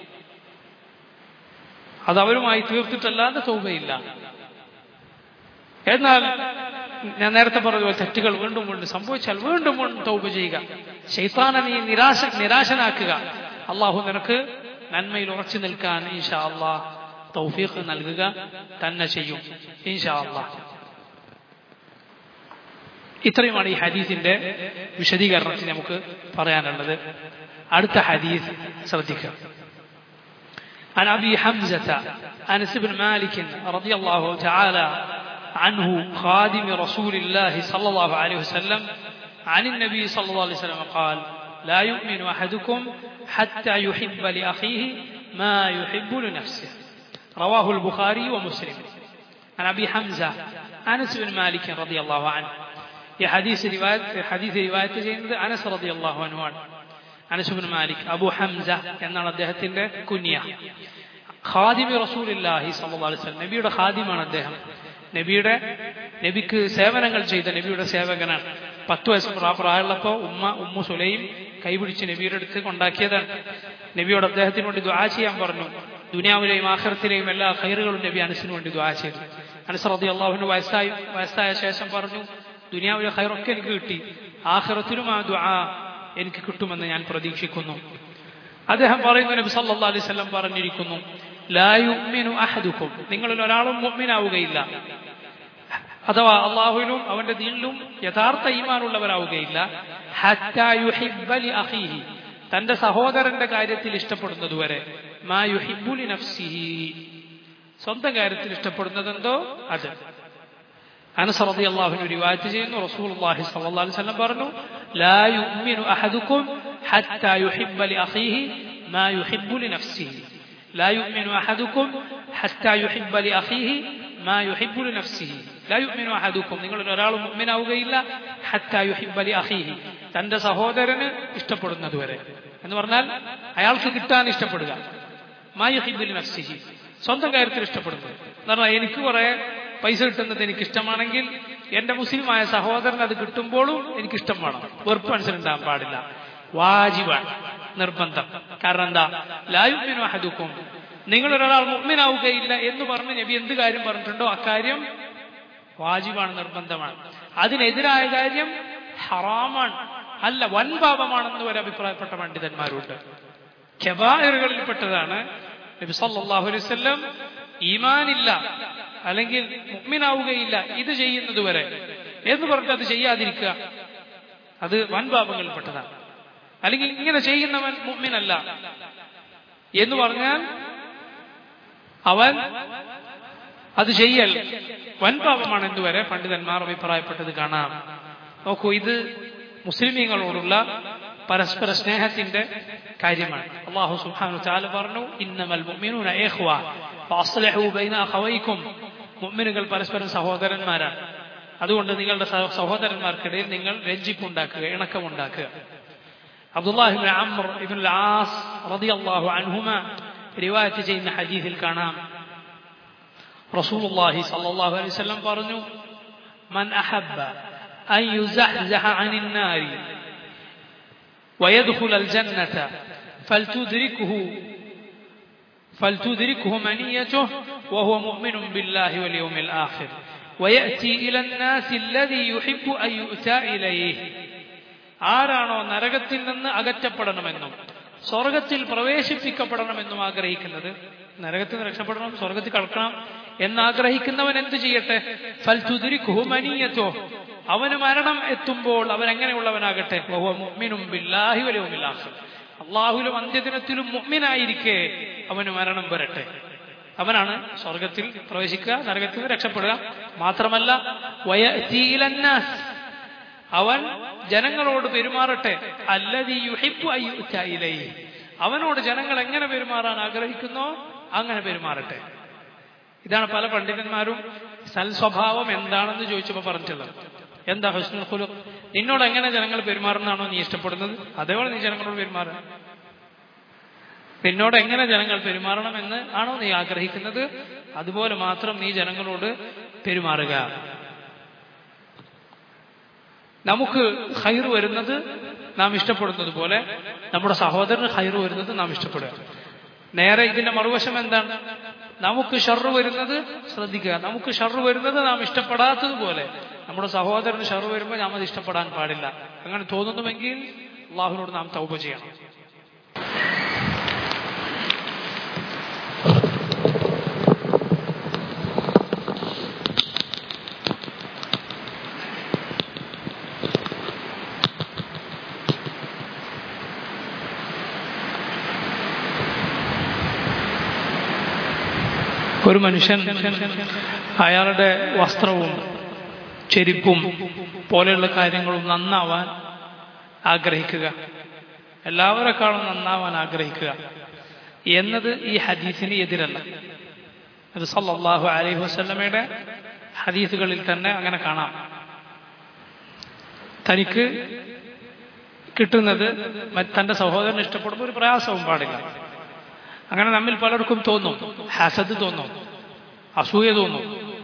അത് അവരുമായി തീർത്തിട്ടല്ലാതെ തൗബയില്ല എന്നാൽ ഞാൻ നേരത്തെ പറഞ്ഞ തെറ്റുകൾ വീണ്ടും വീണ്ടും സംഭവിച്ചാൽ വീണ്ടും വീണ്ടും തൗബ ചെയ്യുക ശൈത്താനെ നീ നിരാശ നിരാശനാക്കുക അള്ളാഹു നിനക്ക് നന്മയിൽ ഉറച്ചു നിൽക്കാൻ ഈശാ അള്ളാഹ് തൗഫീഖ് നൽകുക തന്നെ ചെയ്യും ഈശാ അള്ളാഹ് ഇത്രയുമാണ് ഈ ഹദീസിന്റെ വിശദീകരണത്തിൽ നമുക്ക് പറയാനുള്ളത് അടുത്ത ഹദീസ് ശ്രദ്ധിക്കുക عن أبي حمزة أنس بن مالك رضي الله تعالى عنه خادم رسول الله صلى الله عليه وسلم عن النبي صلى الله عليه وسلم قال لا يؤمن أحدكم حتى يحب لأخيه ما يحب لنفسه رواه البخاري ومسلم عن أبي حمزة أنس بن مالك رضي الله عنه ഈ ഹദീസ് റിവായത്ത് ഹദീസ് റിവായത്ത് ചെയ്യുന്നത് അനസ് റളിയല്ലാഹു അൻഹു ആണ് Anas bin Malik Abu Hamza എന്നാണ് അദ്ദേഹത്തിന്റെ കുഞ്ഞ ഖാദിമി റസൂലില്ലാഹി സല്ലല്ലാഹു അലൈഹി വസല്ലം നബിയുടെ ഖാദിമാണ് അദ്ദേഹം നബിയുടെ നബിക്ക് സേവനങ്ങൾ ചെയ്ത നബിയുടെ സേവകനാണ് പത്ത് വയസ്സ് പ്രായമുള്ളപ്പോൾ ഉമ്മ ഉമ്മു സുലൈം കൈപിടിച്ച് നബിയുടെ അടുത്ത് കൊണ്ടാക്കിയതാണ് നബിയോട് അദ്ദേഹത്തിന് വേണ്ടി ദ്വാ ചെയ്യാൻ പറഞ്ഞു ദുനിയാവിലെയും ആഖിറത്തിലെയും എല്ലാ ഖൈറുകളും നബി അനസിന് വേണ്ടി ദ്വാ ചെയ്തു അനസ് റളിയല്ലാഹുവിന് വയസ്സായി വയസ്സായ ശേഷം പറഞ്ഞു ദുനിയാവിലെ ഖൈറൊക്കെ എനിക്ക് കിട്ടി ആഖിറത്തിലും ആ ദുആ എനിക്ക് കിട്ടുമെന്ന് ഞാൻ പ്രതീക്ഷിക്കുന്നു അദ്ദേഹം പറയുന്നു നബി സല്ലല്ലാഹു അലൈഹി വസല്ലം പറഞ്ഞിരിക്കുന്നു ലാ യുഅ്മിനു അഹദുക്കും നിങ്ങളിൽ ഒരാളും മുഅ്മിനാവുകയില്ല അഥവാ അള്ളാഹുവിലും അവന്റെ ദീനിലും യഥാർത്ഥ ഈമാനുള്ളവരാവുകയില്ല ഹത്താ യുഹിബ്ബ ലി അഖീഹി തന്റെ സഹോദരന്റെ കാര്യത്തിൽ ഇഷ്ടപ്പെടുന്നതുവരെ മാ യുഹിബ്ബു ലി നഫ്സിഹി സ്വന്തം കാര്യത്തിൽ ഇഷ്ടപ്പെടുന്നതെന്തോ അത് അനസ് റളിയല്ലാഹു റിവായത്ത് ചെയ്യുന്നു റസൂലുള്ളാഹി സ്വല്ലല്ലാഹു അലൈഹി വസല്ലം പറഞ്ഞു ലാ യുഅ്മിനു അഹദുക്കും ഹത്താ യുഹിബ്ബ ലി അഖീഹി മാ യുഹിബ്ബു ലി നഫ്സിഹി لا يؤمن أحدكم حتى يحب لأخيه ما يحب لنفسه لا يؤمن أحدكم നിങ്ങൾ ഒരാൾ മുഅ്മിനാവുകയില്ല حتى يحب لأخيه തന്റെ സഹോദരന് ഇഷ്ടപ്പെടുന്നത് വരെ എന്ന് പറഞ്ഞാൽ അയാൾക്ക് കിട്ടാൻ ഇഷ്ടപ്പെടുക മാ യുഹിബ്ബു ലിനഫ്സിഹി സ്വന്തം കാര്യത്തിൽ ഇഷ്ടപ്പെടുന്നത് എന്ന് പറഞ്ഞാൽ എനിക്ക് കുറെ പൈസ കിട്ടുന്നത് എനിക്ക് ഇഷ്ടമാണെങ്കിൽ എന്റെ മുസ്ലിമായ സഹോദരൻ അത് കിട്ടുമ്പോഴും എനിക്ക് ഇഷ്ടം വേണം വെറുപ്പ് മനസ്സിലുണ്ടാകാൻ പാടില്ല വാജിബാണ് നിർബന്ധം കാരണം എന്താ ലായുമിനു അഹദുക്കും നിങ്ങൾ ഒരാൾ മുഗ്മിനാവുകയില്ല എന്ന് പറഞ്ഞ് നബി എന്ത് കാര്യം പറഞ്ഞിട്ടുണ്ടോ അക്കാര്യം വാജിബാണ് നിർബന്ധമാണ് അതിനെതിരായ കാര്യം ഹറാമാണ് അല്ല വൻ പാപമാണെന്ന് ഒരു അഭിപ്രായപ്പെട്ട പണ്ഡിതന്മാരുണ്ട് കെബായറുകളിൽപ്പെട്ടതാണ് നബി സല്ലല്ലാഹു അലൈഹി വസല്ലം ഈമാനില്ല അല്ലെങ്കിൽ മുഗ്മിനാവുകയില്ല ഇത് ചെയ്യുന്നത് വരെ എന്ന് പറഞ്ഞിട്ട് അത് ചെയ്യാതിരിക്കുക അത് വൻപാപങ്ങളിൽപ്പെട്ടതാണ് അല്ലെങ്കിൽ ഇങ്ങനെ ചെയ്യുന്നവൻ മുഗ്മിനല്ല എന്ന് പറഞ്ഞാൽ അവൻ അത് ചെയ്യൽ വൻപാപമാണ് എന്നുവരെ പണ്ഡിതന്മാർ അഭിപ്രായപ്പെട്ടത് കാണാം നോക്കൂ ഇത് മുസ്ലിമീങ്ങളോടുള്ള പരസ്പര സ്നേഹത്തിന്റെ കാര്യമാണ് അള്ളാഹു സുബ്ഹാനഹു ചാല പറഞ്ഞു ഇന്നമൽ മുഅ്മിനൂന ഇഖ്വ ഫഅസ്ലിഹു ബൈന അഖവൈക്കും മുഅ്മിനുകൾ പരസ്പരം സഹോദരന്മാരാണ് അതുകൊണ്ട് നിങ്ങളുടെ സഹോദരന്മാർക്കിടയിൽ നിങ്ങൾ രഞ്ജിപ്പുണ്ടാക്കുക ഇണക്കമുണ്ടാക്കുക Abdullahi ibn Amr ibnul As റളിയല്ലാഹു അൻഹുമ റിവായത്ത് ചെയ്യുന്ന ഹദീസിൽ കാണാം റസൂലുള്ളാഹി സ്വല്ലല്ലാഹു അലൈഹി വസല്ലം പറഞ്ഞു മൻ അഹബ്ബ അൻ യുസഹ്സഹ അനിൻ നാരി ويدخل الجنة فلتدركه فلتدركه منيته وهو مؤمن بالله واليوم الآخر ويأتي إلى الناس الذي يحب أن يؤتى إليه ആരാണോ നരകത്തിൽ നിന്ന് അകറ്റപ്പെടണമെന്നും സ്വർഗത്തിൽ പ്രവേശിപ്പിക്കപ്പെടണമെന്നും ആഗ്രഹിക്കുന്നത് നരകത്തിൽ നിന്ന് രക്ഷപ്പെടണം സ്വർഗത്തിൽ കടക്കണം എന്നാഗ്രഹിക്കുന്നവൻ എന്ത് ചെയ്യട്ടെ ഫൽതുതിരിക്കുഹുമനീയത്തോ അവന് മരണം എത്തുമ്പോൾ അവൻ എങ്ങനെയുള്ളവനാകട്ടെ മുഅ്മിനും ബില്ലാഹി വലയുമില്ലാഹ് അള്ളാഹുലും അന്ത്യദിനത്തിലും മുഅ്മിനായിരിക്കെ അവന് മരണം വരട്ടെ അവനാണ് സ്വർഗത്തിൽ പ്രവേശിക്കുക നരകത്തിൽ നിന്ന് രക്ഷപ്പെടുക മാത്രമല്ല വയീലന്നാസ് അവൻ ജനങ്ങളോട് പെരുമാറട്ടെ അല്ലതി യുഹിബ്ബു അയ്യുറ്റയിലൈ അവനോട് ജനങ്ങൾ എങ്ങനെ പെരുമാറാൻ ആഗ്രഹിക്കുന്നോ അങ്ങനെ പെരുമാറട്ടെ ഇതാണ് പല പണ്ഡിതന്മാരും സൽ സ്വഭാവം എന്താണെന്ന് ചോദിച്ചപ്പോൾ പറഞ്ഞിട്ടുള്ളത് എന്താ ഹുസ്നുൽ ഖുലുഖ് നിന്നോട് എങ്ങനെ ജനങ്ങൾ പെരുമാറുന്നതാണോ നീ ഇഷ്ടപ്പെടുന്നത് അതേപോലെ നീ ജനങ്ങളോട് പെരുമാറുക നിന്നോട് എങ്ങനെ ജനങ്ങൾ പെരുമാറണമെന്ന് ആണോ നീ ആഗ്രഹിക്കുന്നത് അതുപോലെ മാത്രം നീ ജനങ്ങളോട് പെരുമാറുക നമുക്ക് ഹൈർ വരുന്നത് നാം ഇഷ്ടപ്പെടുന്നത് പോലെ നമ്മുടെ സഹോദരന് ഹൈർ വരുന്നത് നാം ഇഷ്ടപ്പെടുക നേരെ ഇതിന്റെ മറുവശം എന്താണ് നമുക്ക് ഷർറ് വരുന്നത് ശ്രദ്ധിക്കുക നമുക്ക് ഷർറ് വരുന്നത് നാം ഇഷ്ടപ്പെടാത്തതുപോലെ നമ്മുടെ സഹോദരന് ഷർറ് വരുമ്പോൾ നാം അത് ഇഷ്ടപ്പെടാൻ പാടില്ല അങ്ങനെ തോന്നുന്നുവെങ്കിൽ അള്ളാഹുവിനോട് നാം തൗപ ചെയ്യണം ഒരു മനുഷ്യൻ അയാളുടെ വസ്ത്രവും ചെരുപ്പും പോലെയുള്ള കാര്യങ്ങളും നന്നാവാൻ ആഗ്രഹിക്കുക എല്ലാവരെക്കാളും നന്നാവാൻ ആഗ്രഹിക്കുക എന്നത് ഈ ഹദീസിന് എതിരല്ല അത് സല്ലല്ലാഹു അലൈഹി വസല്ലമയുടെ ഹദീസുകളിൽ തന്നെ അങ്ങനെ കാണാം തനിക്ക് കിട്ടുന്നത് തന്റെ സഹോദരൻ ഇഷ്ടപ്പെടുമ്പോൾ ഒരു പ്രയാസവും പാടില്ല അങ്ങനെ നമ്മിൽ പലർക്കും തോന്നും ഹസദ് തോന്നും അസൂയ തോന്നും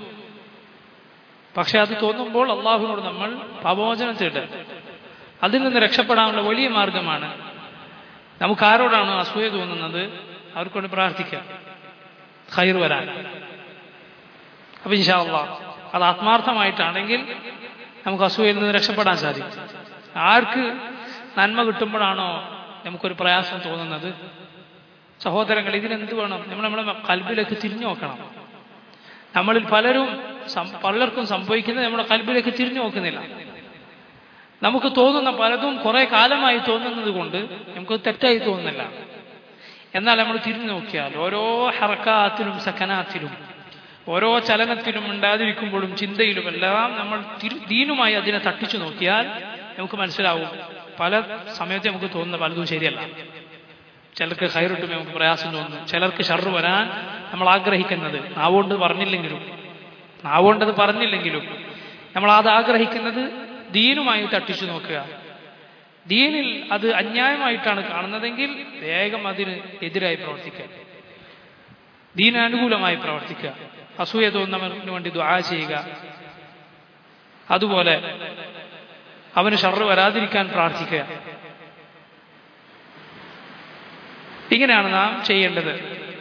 പക്ഷെ അത് തോന്നുമ്പോൾ അള്ളാഹുവിനോട് നമ്മൾ പാപമോചനം തേടുക അതിൽ നിന്ന് രക്ഷപ്പെടാനുള്ള വലിയ മാർഗമാണ് നമുക്ക് ആരോടാണ് അസൂയ തോന്നുന്നത് അവർക്കൊണ്ട് പ്രാർത്ഥിക്കാം ഖൈർ വരാൻ അപ്പൊ ഇൻഷാ അള്ളാഹ് അത് ആത്മാർത്ഥമായിട്ടാണെങ്കിൽ നമുക്ക് അസൂയയിൽ നിന്ന് രക്ഷപ്പെടാൻ സാധിക്കും ആർക്ക് നന്മ കിട്ടുമ്പോഴാണോ നമുക്കൊരു പ്രയാസം തോന്നുന്നത് സഹോദരങ്ങൾ ഇതിനെന്ത് വേണം നമ്മൾ നമ്മുടെ കൽബിലേക്ക് തിരിഞ്ഞു നോക്കണം നമ്മളിൽ പലരും പലർക്കും സംഭവിക്കുന്നത് നമ്മുടെ കൽബിലേക്ക് തിരിഞ്ഞു നോക്കുന്നില്ല നമുക്ക് തോന്നുന്ന പലതും കുറെ കാലമായി തോന്നുന്നത് കൊണ്ട് നമുക്ക് തെറ്റായി തോന്നുന്നില്ല എന്നാൽ നമ്മൾ തിരിഞ്ഞു നോക്കിയാൽ ഓരോ ഹർക്കാത്തിലും സക്കനാത്തിലും ഓരോ ചലനത്തിലും ഉണ്ടാതിരിക്കുമ്പോഴും ചിന്തയിലും എല്ലാം നമ്മൾ ദീനുമായി അതിനെ തട്ടിച്ചു നോക്കിയാൽ നമുക്ക് മനസ്സിലാവും പല സമയത്ത് നമുക്ക് തോന്നുന്ന പലതും ശരിയല്ല ചിലർക്ക് ഹൈറിട്ടുമ്പോൾ നമുക്ക് പ്രയാസം തോന്നും ചിലർക്ക് ഷർറ് വരാൻ നമ്മൾ ആഗ്രഹിക്കുന്നത് നാവുകൊണ്ട് പറഞ്ഞില്ലെങ്കിലും നാവുകൊണ്ടത് പറഞ്ഞില്ലെങ്കിലും നമ്മൾ അത് ആഗ്രഹിക്കുന്നത് ദീനുമായി തട്ടിച്ചു നോക്കുക ദീനിൽ അത് അന്യായമായിട്ടാണ് കാണുന്നതെങ്കിൽ വേഗം അതിന് എതിരായി പ്രവർത്തിക്കുക ദീന അനുകൂലമായി പ്രവർത്തിക്കുക അസൂയ തോന്നുന്നവന് വേണ്ടി ദ്വാ ചെയ്യുക അതുപോലെ അവന് ഷർറ് വരാതിരിക്കാൻ പ്രാർത്ഥിക്കുക ഇങ്ങനെയാണ് നാം ചെയ്യേണ്ടത്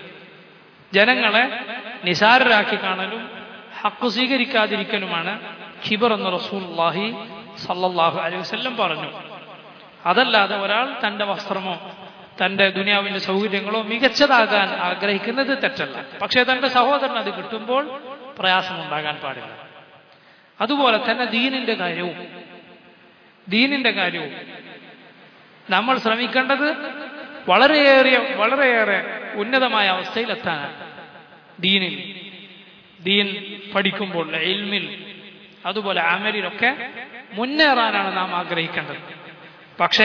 ജനങ്ങളെ നിസാരരാക്കി കാണലും ഹക്കു സ്വീകരിക്കാതിരിക്കലുമാണ് ഖിബർ എന്ന റസൂൽഹി സല്ലല്ലാഹു അലൈഹി വസല്ലം പറഞ്ഞു അതല്ലാതെ ഒരാൾ തന്റെ വസ്ത്രമോ തന്റെ ദുനിയാവിന്റെ സൗകര്യങ്ങളോ മികച്ചതാകാൻ ആഗ്രഹിക്കുന്നത് തെറ്റല്ല പക്ഷേ തന്റെ സഹോദരൻ അത് കിട്ടുമ്പോൾ പ്രയാസമുണ്ടാകാൻ പാടില്ല അതുപോലെ തന്നെ ദീനിന്റെ കാര്യവും ദീനിന്റെ കാര്യവും നമ്മൾ ശ്രമിക്കേണ്ടത് വളരെയേറിയ വളരെയേറെ ഉന്നതമായ അവസ്ഥയിലെത്താനാണ് ദീനിൽ ദീൻ പഠിക്കുമ്പോൾ ഇൽമിൽ അതുപോലെ അമലിലൊക്കെ മുന്നേറാനാണ് നാം ആഗ്രഹിക്കേണ്ടത് പക്ഷേ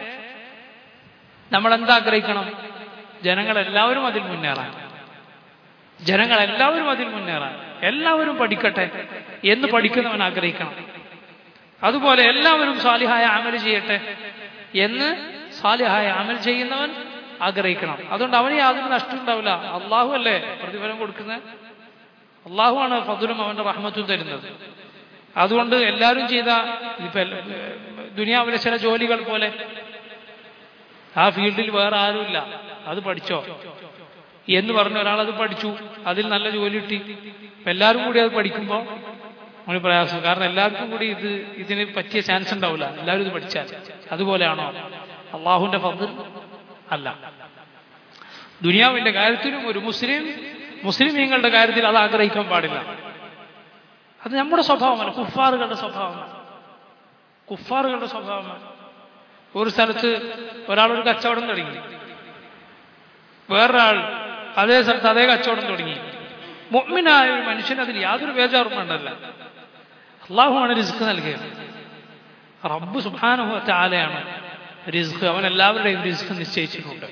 നമ്മൾ എന്താഗ്രഹിക്കണം ജനങ്ങളെല്ലാവരും അതിൽ മുന്നേറാൻ ജനങ്ങളെല്ലാവരും അതിൽ മുന്നേറാൻ എല്ലാവരും പഠിക്കട്ടെ എന്ന് പഠിക്കുന്നവൻ ആഗ്രഹിക്കണം അതുപോലെ എല്ലാവരും സാലിഹായ അമൽ ചെയ്യട്ടെ എന്ന് സാലിഹായ അമൽ ചെയ്യുന്നവൻ ആഗ്രഹിക്കണം അതുകൊണ്ട് അവന് യാതൊരു നഷ്ടം ഉണ്ടാവില്ല അള്ളാഹു അല്ലേ പ്രതിഫലം കൊടുക്കുന്നത് അള്ളാഹുവാണ് ഫതുലും അവന്റെ റഹ്മത്തും തരുന്നത് അതുകൊണ്ട് എല്ലാവരും ചെയ്ത ഇപ്പൊ ദുനിയാവിലെ ചില ജോലികൾ പോലെ ആ ഫീൽഡിൽ വേറെ ആരുമില്ല അത് പഠിച്ചോ എന്ന് പറഞ്ഞ ഒരാൾ അത് പഠിച്ചു അതിൽ നല്ല ജോലി കിട്ടി അപ്പൊ എല്ലാവരും കൂടി അത് പഠിക്കുമ്പോൾ അവന് പ്രയാസം കാരണം എല്ലാവർക്കും കൂടി ഇത് ഇതിന് പറ്റിയ ചാൻസ് ഉണ്ടാവില്ല എല്ലാവരും ഇത് പഠിച്ചാൽ അതുപോലെയാണോ അള്ളാഹുവിന്റെ ഫضൽ അല്ല ദുനിയാവിന്റെ കാര്യത്തിലും ഒരു മുസ്ലിം മുസ്ലിമീങ്ങളുടെ കാര്യത്തിൽ അത് ആഗ്രഹിക്കാൻ പാടില്ല അത് നമ്മുടെ സ്വഭാവമല്ല കുഫാറുകളുടെ സ്വഭാവമാണ് കുഫാറുകളുടെ സ്വഭാവമാണ് ഒരു സ്ഥലത്ത് ഒരാളൊരു കച്ചവടം തുടങ്ങി വേറൊരാൾ അതേ സ്ഥലത്ത് അതേ കച്ചവടം തുടങ്ങി മുഅ്മിനായ ഒരു മനുഷ്യന് അതിൽ യാതൊരു ബേജാറും വേണ്ടല്ല അള്ളാഹുവാണ് റിസ്ക് നൽകിയത് റബ്ബ് സുബാനുഭവത്തെ ആലയാണ് റിസ്ക് അവൻ എല്ലാവരുടെയും റിസ്ക് നിശ്ചയിച്ചിട്ടുണ്ട്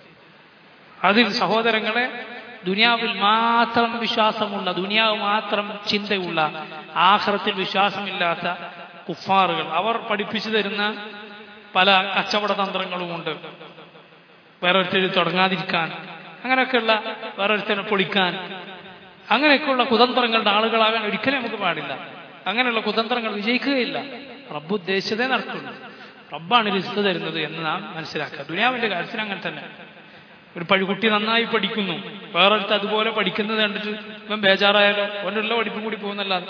അതിൽ സഹോദരങ്ങളെ ദുനിയാവിൽ മാത്രം വിശ്വാസമുള്ള ദുനിയാവ് മാത്രം ചിന്തയുള്ള ആഹ്റത്തിൽ വിശ്വാസമില്ലാത്ത കുഫാറുകൾ അവർ പഠിപ്പിച്ചു തരുന്ന പല കച്ചവട തന്ത്രങ്ങളുമുണ്ട് വേറൊരുത്തർ തുടങ്ങാതിരിക്കാൻ അങ്ങനെയൊക്കെയുള്ള വേറൊരുത്തരെ പൊളിക്കാൻ അങ്ങനെയൊക്കെയുള്ള കുതന്ത്രങ്ങളുടെ ആളുകളാകാൻ ഒരിക്കലും നമുക്ക് പാടില്ല അങ്ങനെയുള്ള കുതന്ത്രങ്ങൾ വിജയിക്കുകയില്ല റബ്ബ് ഉദ്ദേശിച്ചതേ നടക്കുള്ളൂ റബ്ബാണ് റിസ്ക് തരുന്നത് എന്ന് നാം മനസ്സിലാക്കുക ദുനിയാവിന്റെ കാര്യത്തിൽ അങ്ങനെ തന്നെ ഒരു പഴുകുട്ടി നന്നായി പഠിക്കുന്നു വേറൊരുത്ത് അതുപോലെ പഠിക്കുന്നത് കണ്ടിട്ട് ഇവൻ ബേജാറായാലോ അവനുള്ള പഠിപ്പും കൂടി പോകുന്നല്ലാതെ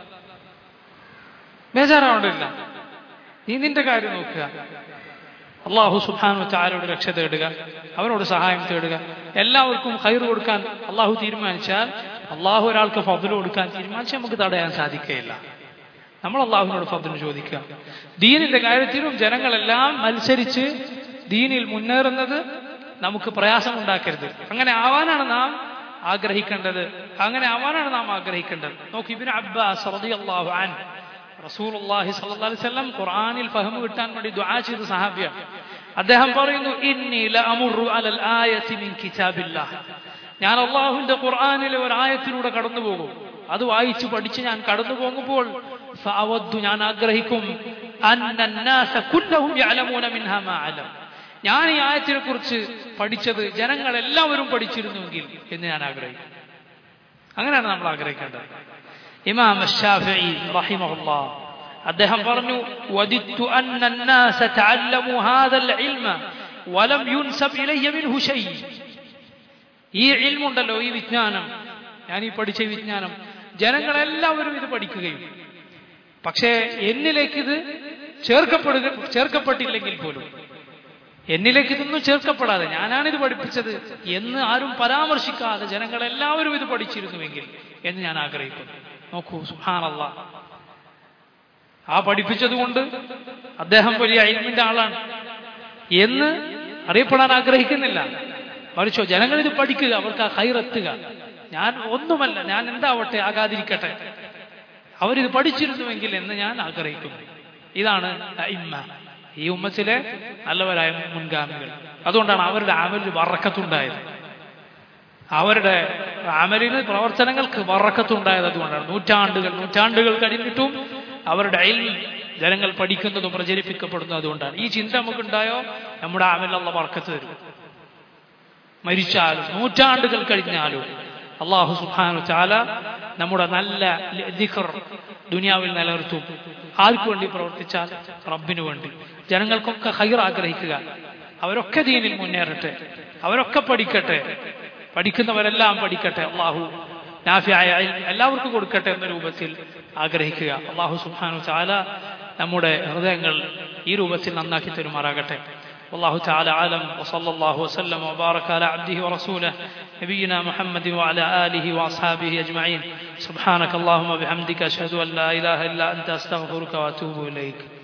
ബേജാറാവേണ്ടില്ല നീ നിന്റെ കാര്യം നോക്കുക അള്ളാഹു സുബാനു ചാരോട് രക്ഷ തേടുക അവനോട് സഹായം തേടുക എല്ലാവർക്കും ഹൈർ കൊടുക്കാൻ അള്ളാഹു തീരുമാനിച്ചാൽ അള്ളാഹു ഒരാൾക്ക് ഫضൽ കൊടുക്കാൻ തീരുമാനിച്ചാൽ നമുക്ക് തടയാൻ സാധിക്കുകയില്ല നമ്മൾ അള്ളാഹുവിനോട് ഫضൽ ചോദിക്കുക ദീനിന്റെ കാര്യത്തിലും ജനങ്ങളെല്ലാം മത്സരിച്ച് ദീനിൽ മുന്നേറുന്നത് നമുക്ക് പ്രയാസം ഉണ്ടാക്കരുത് അങ്ങനെ ആവാനാണ് നാം ആഗ്രഹിക്കേണ്ടത് അങ്ങനെ ആവാനാണ് നാം ആഗ്രഹിക്കേണ്ടത് നോക്കി ഇബിൻ അബ്ബാസ് റളിയല്ലാഹു അൻഹു റസൂലുള്ളാഹി സ്വല്ലല്ലാഹു അലൈഹി വസല്ലം ഖുർആനിൽ ഫഹം കിട്ടാൻ വേണ്ടി ദുആ ചെയ്ത സഹാബിയാണ് അദ്ദേഹം പറയുന്നു ഇന്നി ലഅമുറു അലൽ ആയതി മിൻ കിതാബില്ലാഹ് ഞാൻ അള്ളാഹുവിന്റെ ഖുർആനിലെ ഒരു ആയത്തിലൂടെ കടന്നു പോകും അത് വായിച്ചു പഠിച്ച് ഞാൻ കടന്നു പോകുമ്പോൾ ഫഅവദ്ദു ഞാൻ ആഗ്രഹിക്കും അന്നന്നാസ കുല്ലഹും യഅലമൂന മിൻഹാ മാ അലം ഞാൻ ഈ ആയത്തിനെ കുറിച്ച് പഠിച്ചത് ജനങ്ങൾ എല്ലാവരും പഠിച്ചിരുന്നുവെങ്കിൽ എന്ന് ഞാൻ ആഗ്രഹിക്കും അങ്ങനെയാണ് നമ്മൾ ആഗ്രഹിക്കേണ്ടത് ഇമാം ഷാഫിഈ റഹിമഹുല്ലാ അദ്ദേഹം പറഞ്ഞു വദിത്തു അന്ന الناس تعلموا هذا العلم ولم ينسب الي منه شيء ഈ ഇൽമുണ്ടല്ലോ ഈ വിജ്ഞാനം ഞാൻ ഈ പഠിച്ച ഈ വിജ്ഞാനം ജനങ്ങളെല്ലാവരും ഇത് പഠിക്കുകയും പക്ഷേ എന്നിലേക്ക് ഇത് ചേർക്കപ്പെടുക ചേർക്കപ്പെട്ടില്ലെങ്കിൽ പോലും എന്നിലേക്ക് ഇതൊന്നും ചേർക്കപ്പെടാതെ ഞാനാണിത് പഠിപ്പിച്ചത് എന്ന് ആരും പരാമർശിക്കാതെ ജനങ്ങളെല്ലാവരും ഇത് പഠിച്ചിരുന്നുവെങ്കിൽ എന്ന് ഞാൻ ആഗ്രഹിക്കുന്നു നോക്കൂ സുഹാനല്ല ആ പഠിപ്പിച്ചതുകൊണ്ട് അദ്ദേഹം വലിയ അയിൽമിന്റെ ആളാണ് എന്ന് അറിയപ്പെടാൻ ആഗ്രഹിക്കുന്നില്ല മറിച്ചോ ജനങ്ങൾ ഇത് പഠിക്കുക അവർക്ക് ആ ഹൈറെത്തുക ഞാൻ ഒന്നുമല്ല ഞാൻ എന്താവട്ടെ ആകാതിരിക്കട്ടെ അവരിത് പഠിച്ചിരുന്നുവെങ്കിൽ എന്ന് ഞാൻ ആഗ്രഹിക്കുന്നു ഇതാണ് ഇമ്മ ഈ ഉമ്മത്തിലെ നല്ലവരായ മുൻഗാമികൾ അതുകൊണ്ടാണ് അവരുടെ അമലിൽ വറക്കത്തുണ്ടായത് അവരുടെ അമലിന് പ്രവർത്തനങ്ങൾക്ക് വറക്കത്തുണ്ടായത് അതുകൊണ്ടാണ് നൂറ്റാണ്ടുകൾ നൂറ്റാണ്ടുകൾ കഴിഞ്ഞിട്ടും അവരുടെ അയൽ ജനങ്ങൾ പഠിക്കുന്നതും പ്രചരിപ്പിക്കപ്പെടുന്നതും അതുകൊണ്ടാണ് ഈ ചിന്ത നമുക്കുണ്ടായോ നമ്മുടെ അമലുള്ള വർക്കത്ത് തരും മരിച്ചാലും നൂറ്റാണ്ടുകൾ കഴിഞ്ഞാലും അള്ളാഹു സുഹാനു ചാല നമ്മുടെ നല്ല ദിഖർ ദുനിയാവിൽ നിലനിർത്തും ആർക്കു വേണ്ടി പ്രവർത്തിച്ചാൽ റബ്ബിനു വേണ്ടി ജനങ്ങൾക്കൊക്കെ ഹൈർ ആഗ്രഹിക്കുക അവരൊക്കെ ദീനിൽ മുന്നേറട്ടെ അവരൊക്കെ പഠിക്കട്ടെ പഠിക്കുന്നവരെല്ലാം പഠിക്കട്ടെ അള്ളാഹു നാഫിയായ എല്ലാവർക്കും കൊടുക്കട്ടെ എന്ന രൂപത്തിൽ ആഗ്രഹിക്കുക അള്ളാഹു സുഹാനു ചാല നമ്മുടെ ഹൃദയങ്ങൾ ഈ രൂപത്തിൽ നന്നാക്കി തരുമാറാകട്ടെ والله تعالى أعلم وصلى الله وسلم وبارك على عبده ورسوله نبينا محمد وعلى آله وأصحابه أجمعين سبحانك اللهم وبحمدك أشهد أن لا إله إلا أنت أستغفرك وأتوب إليك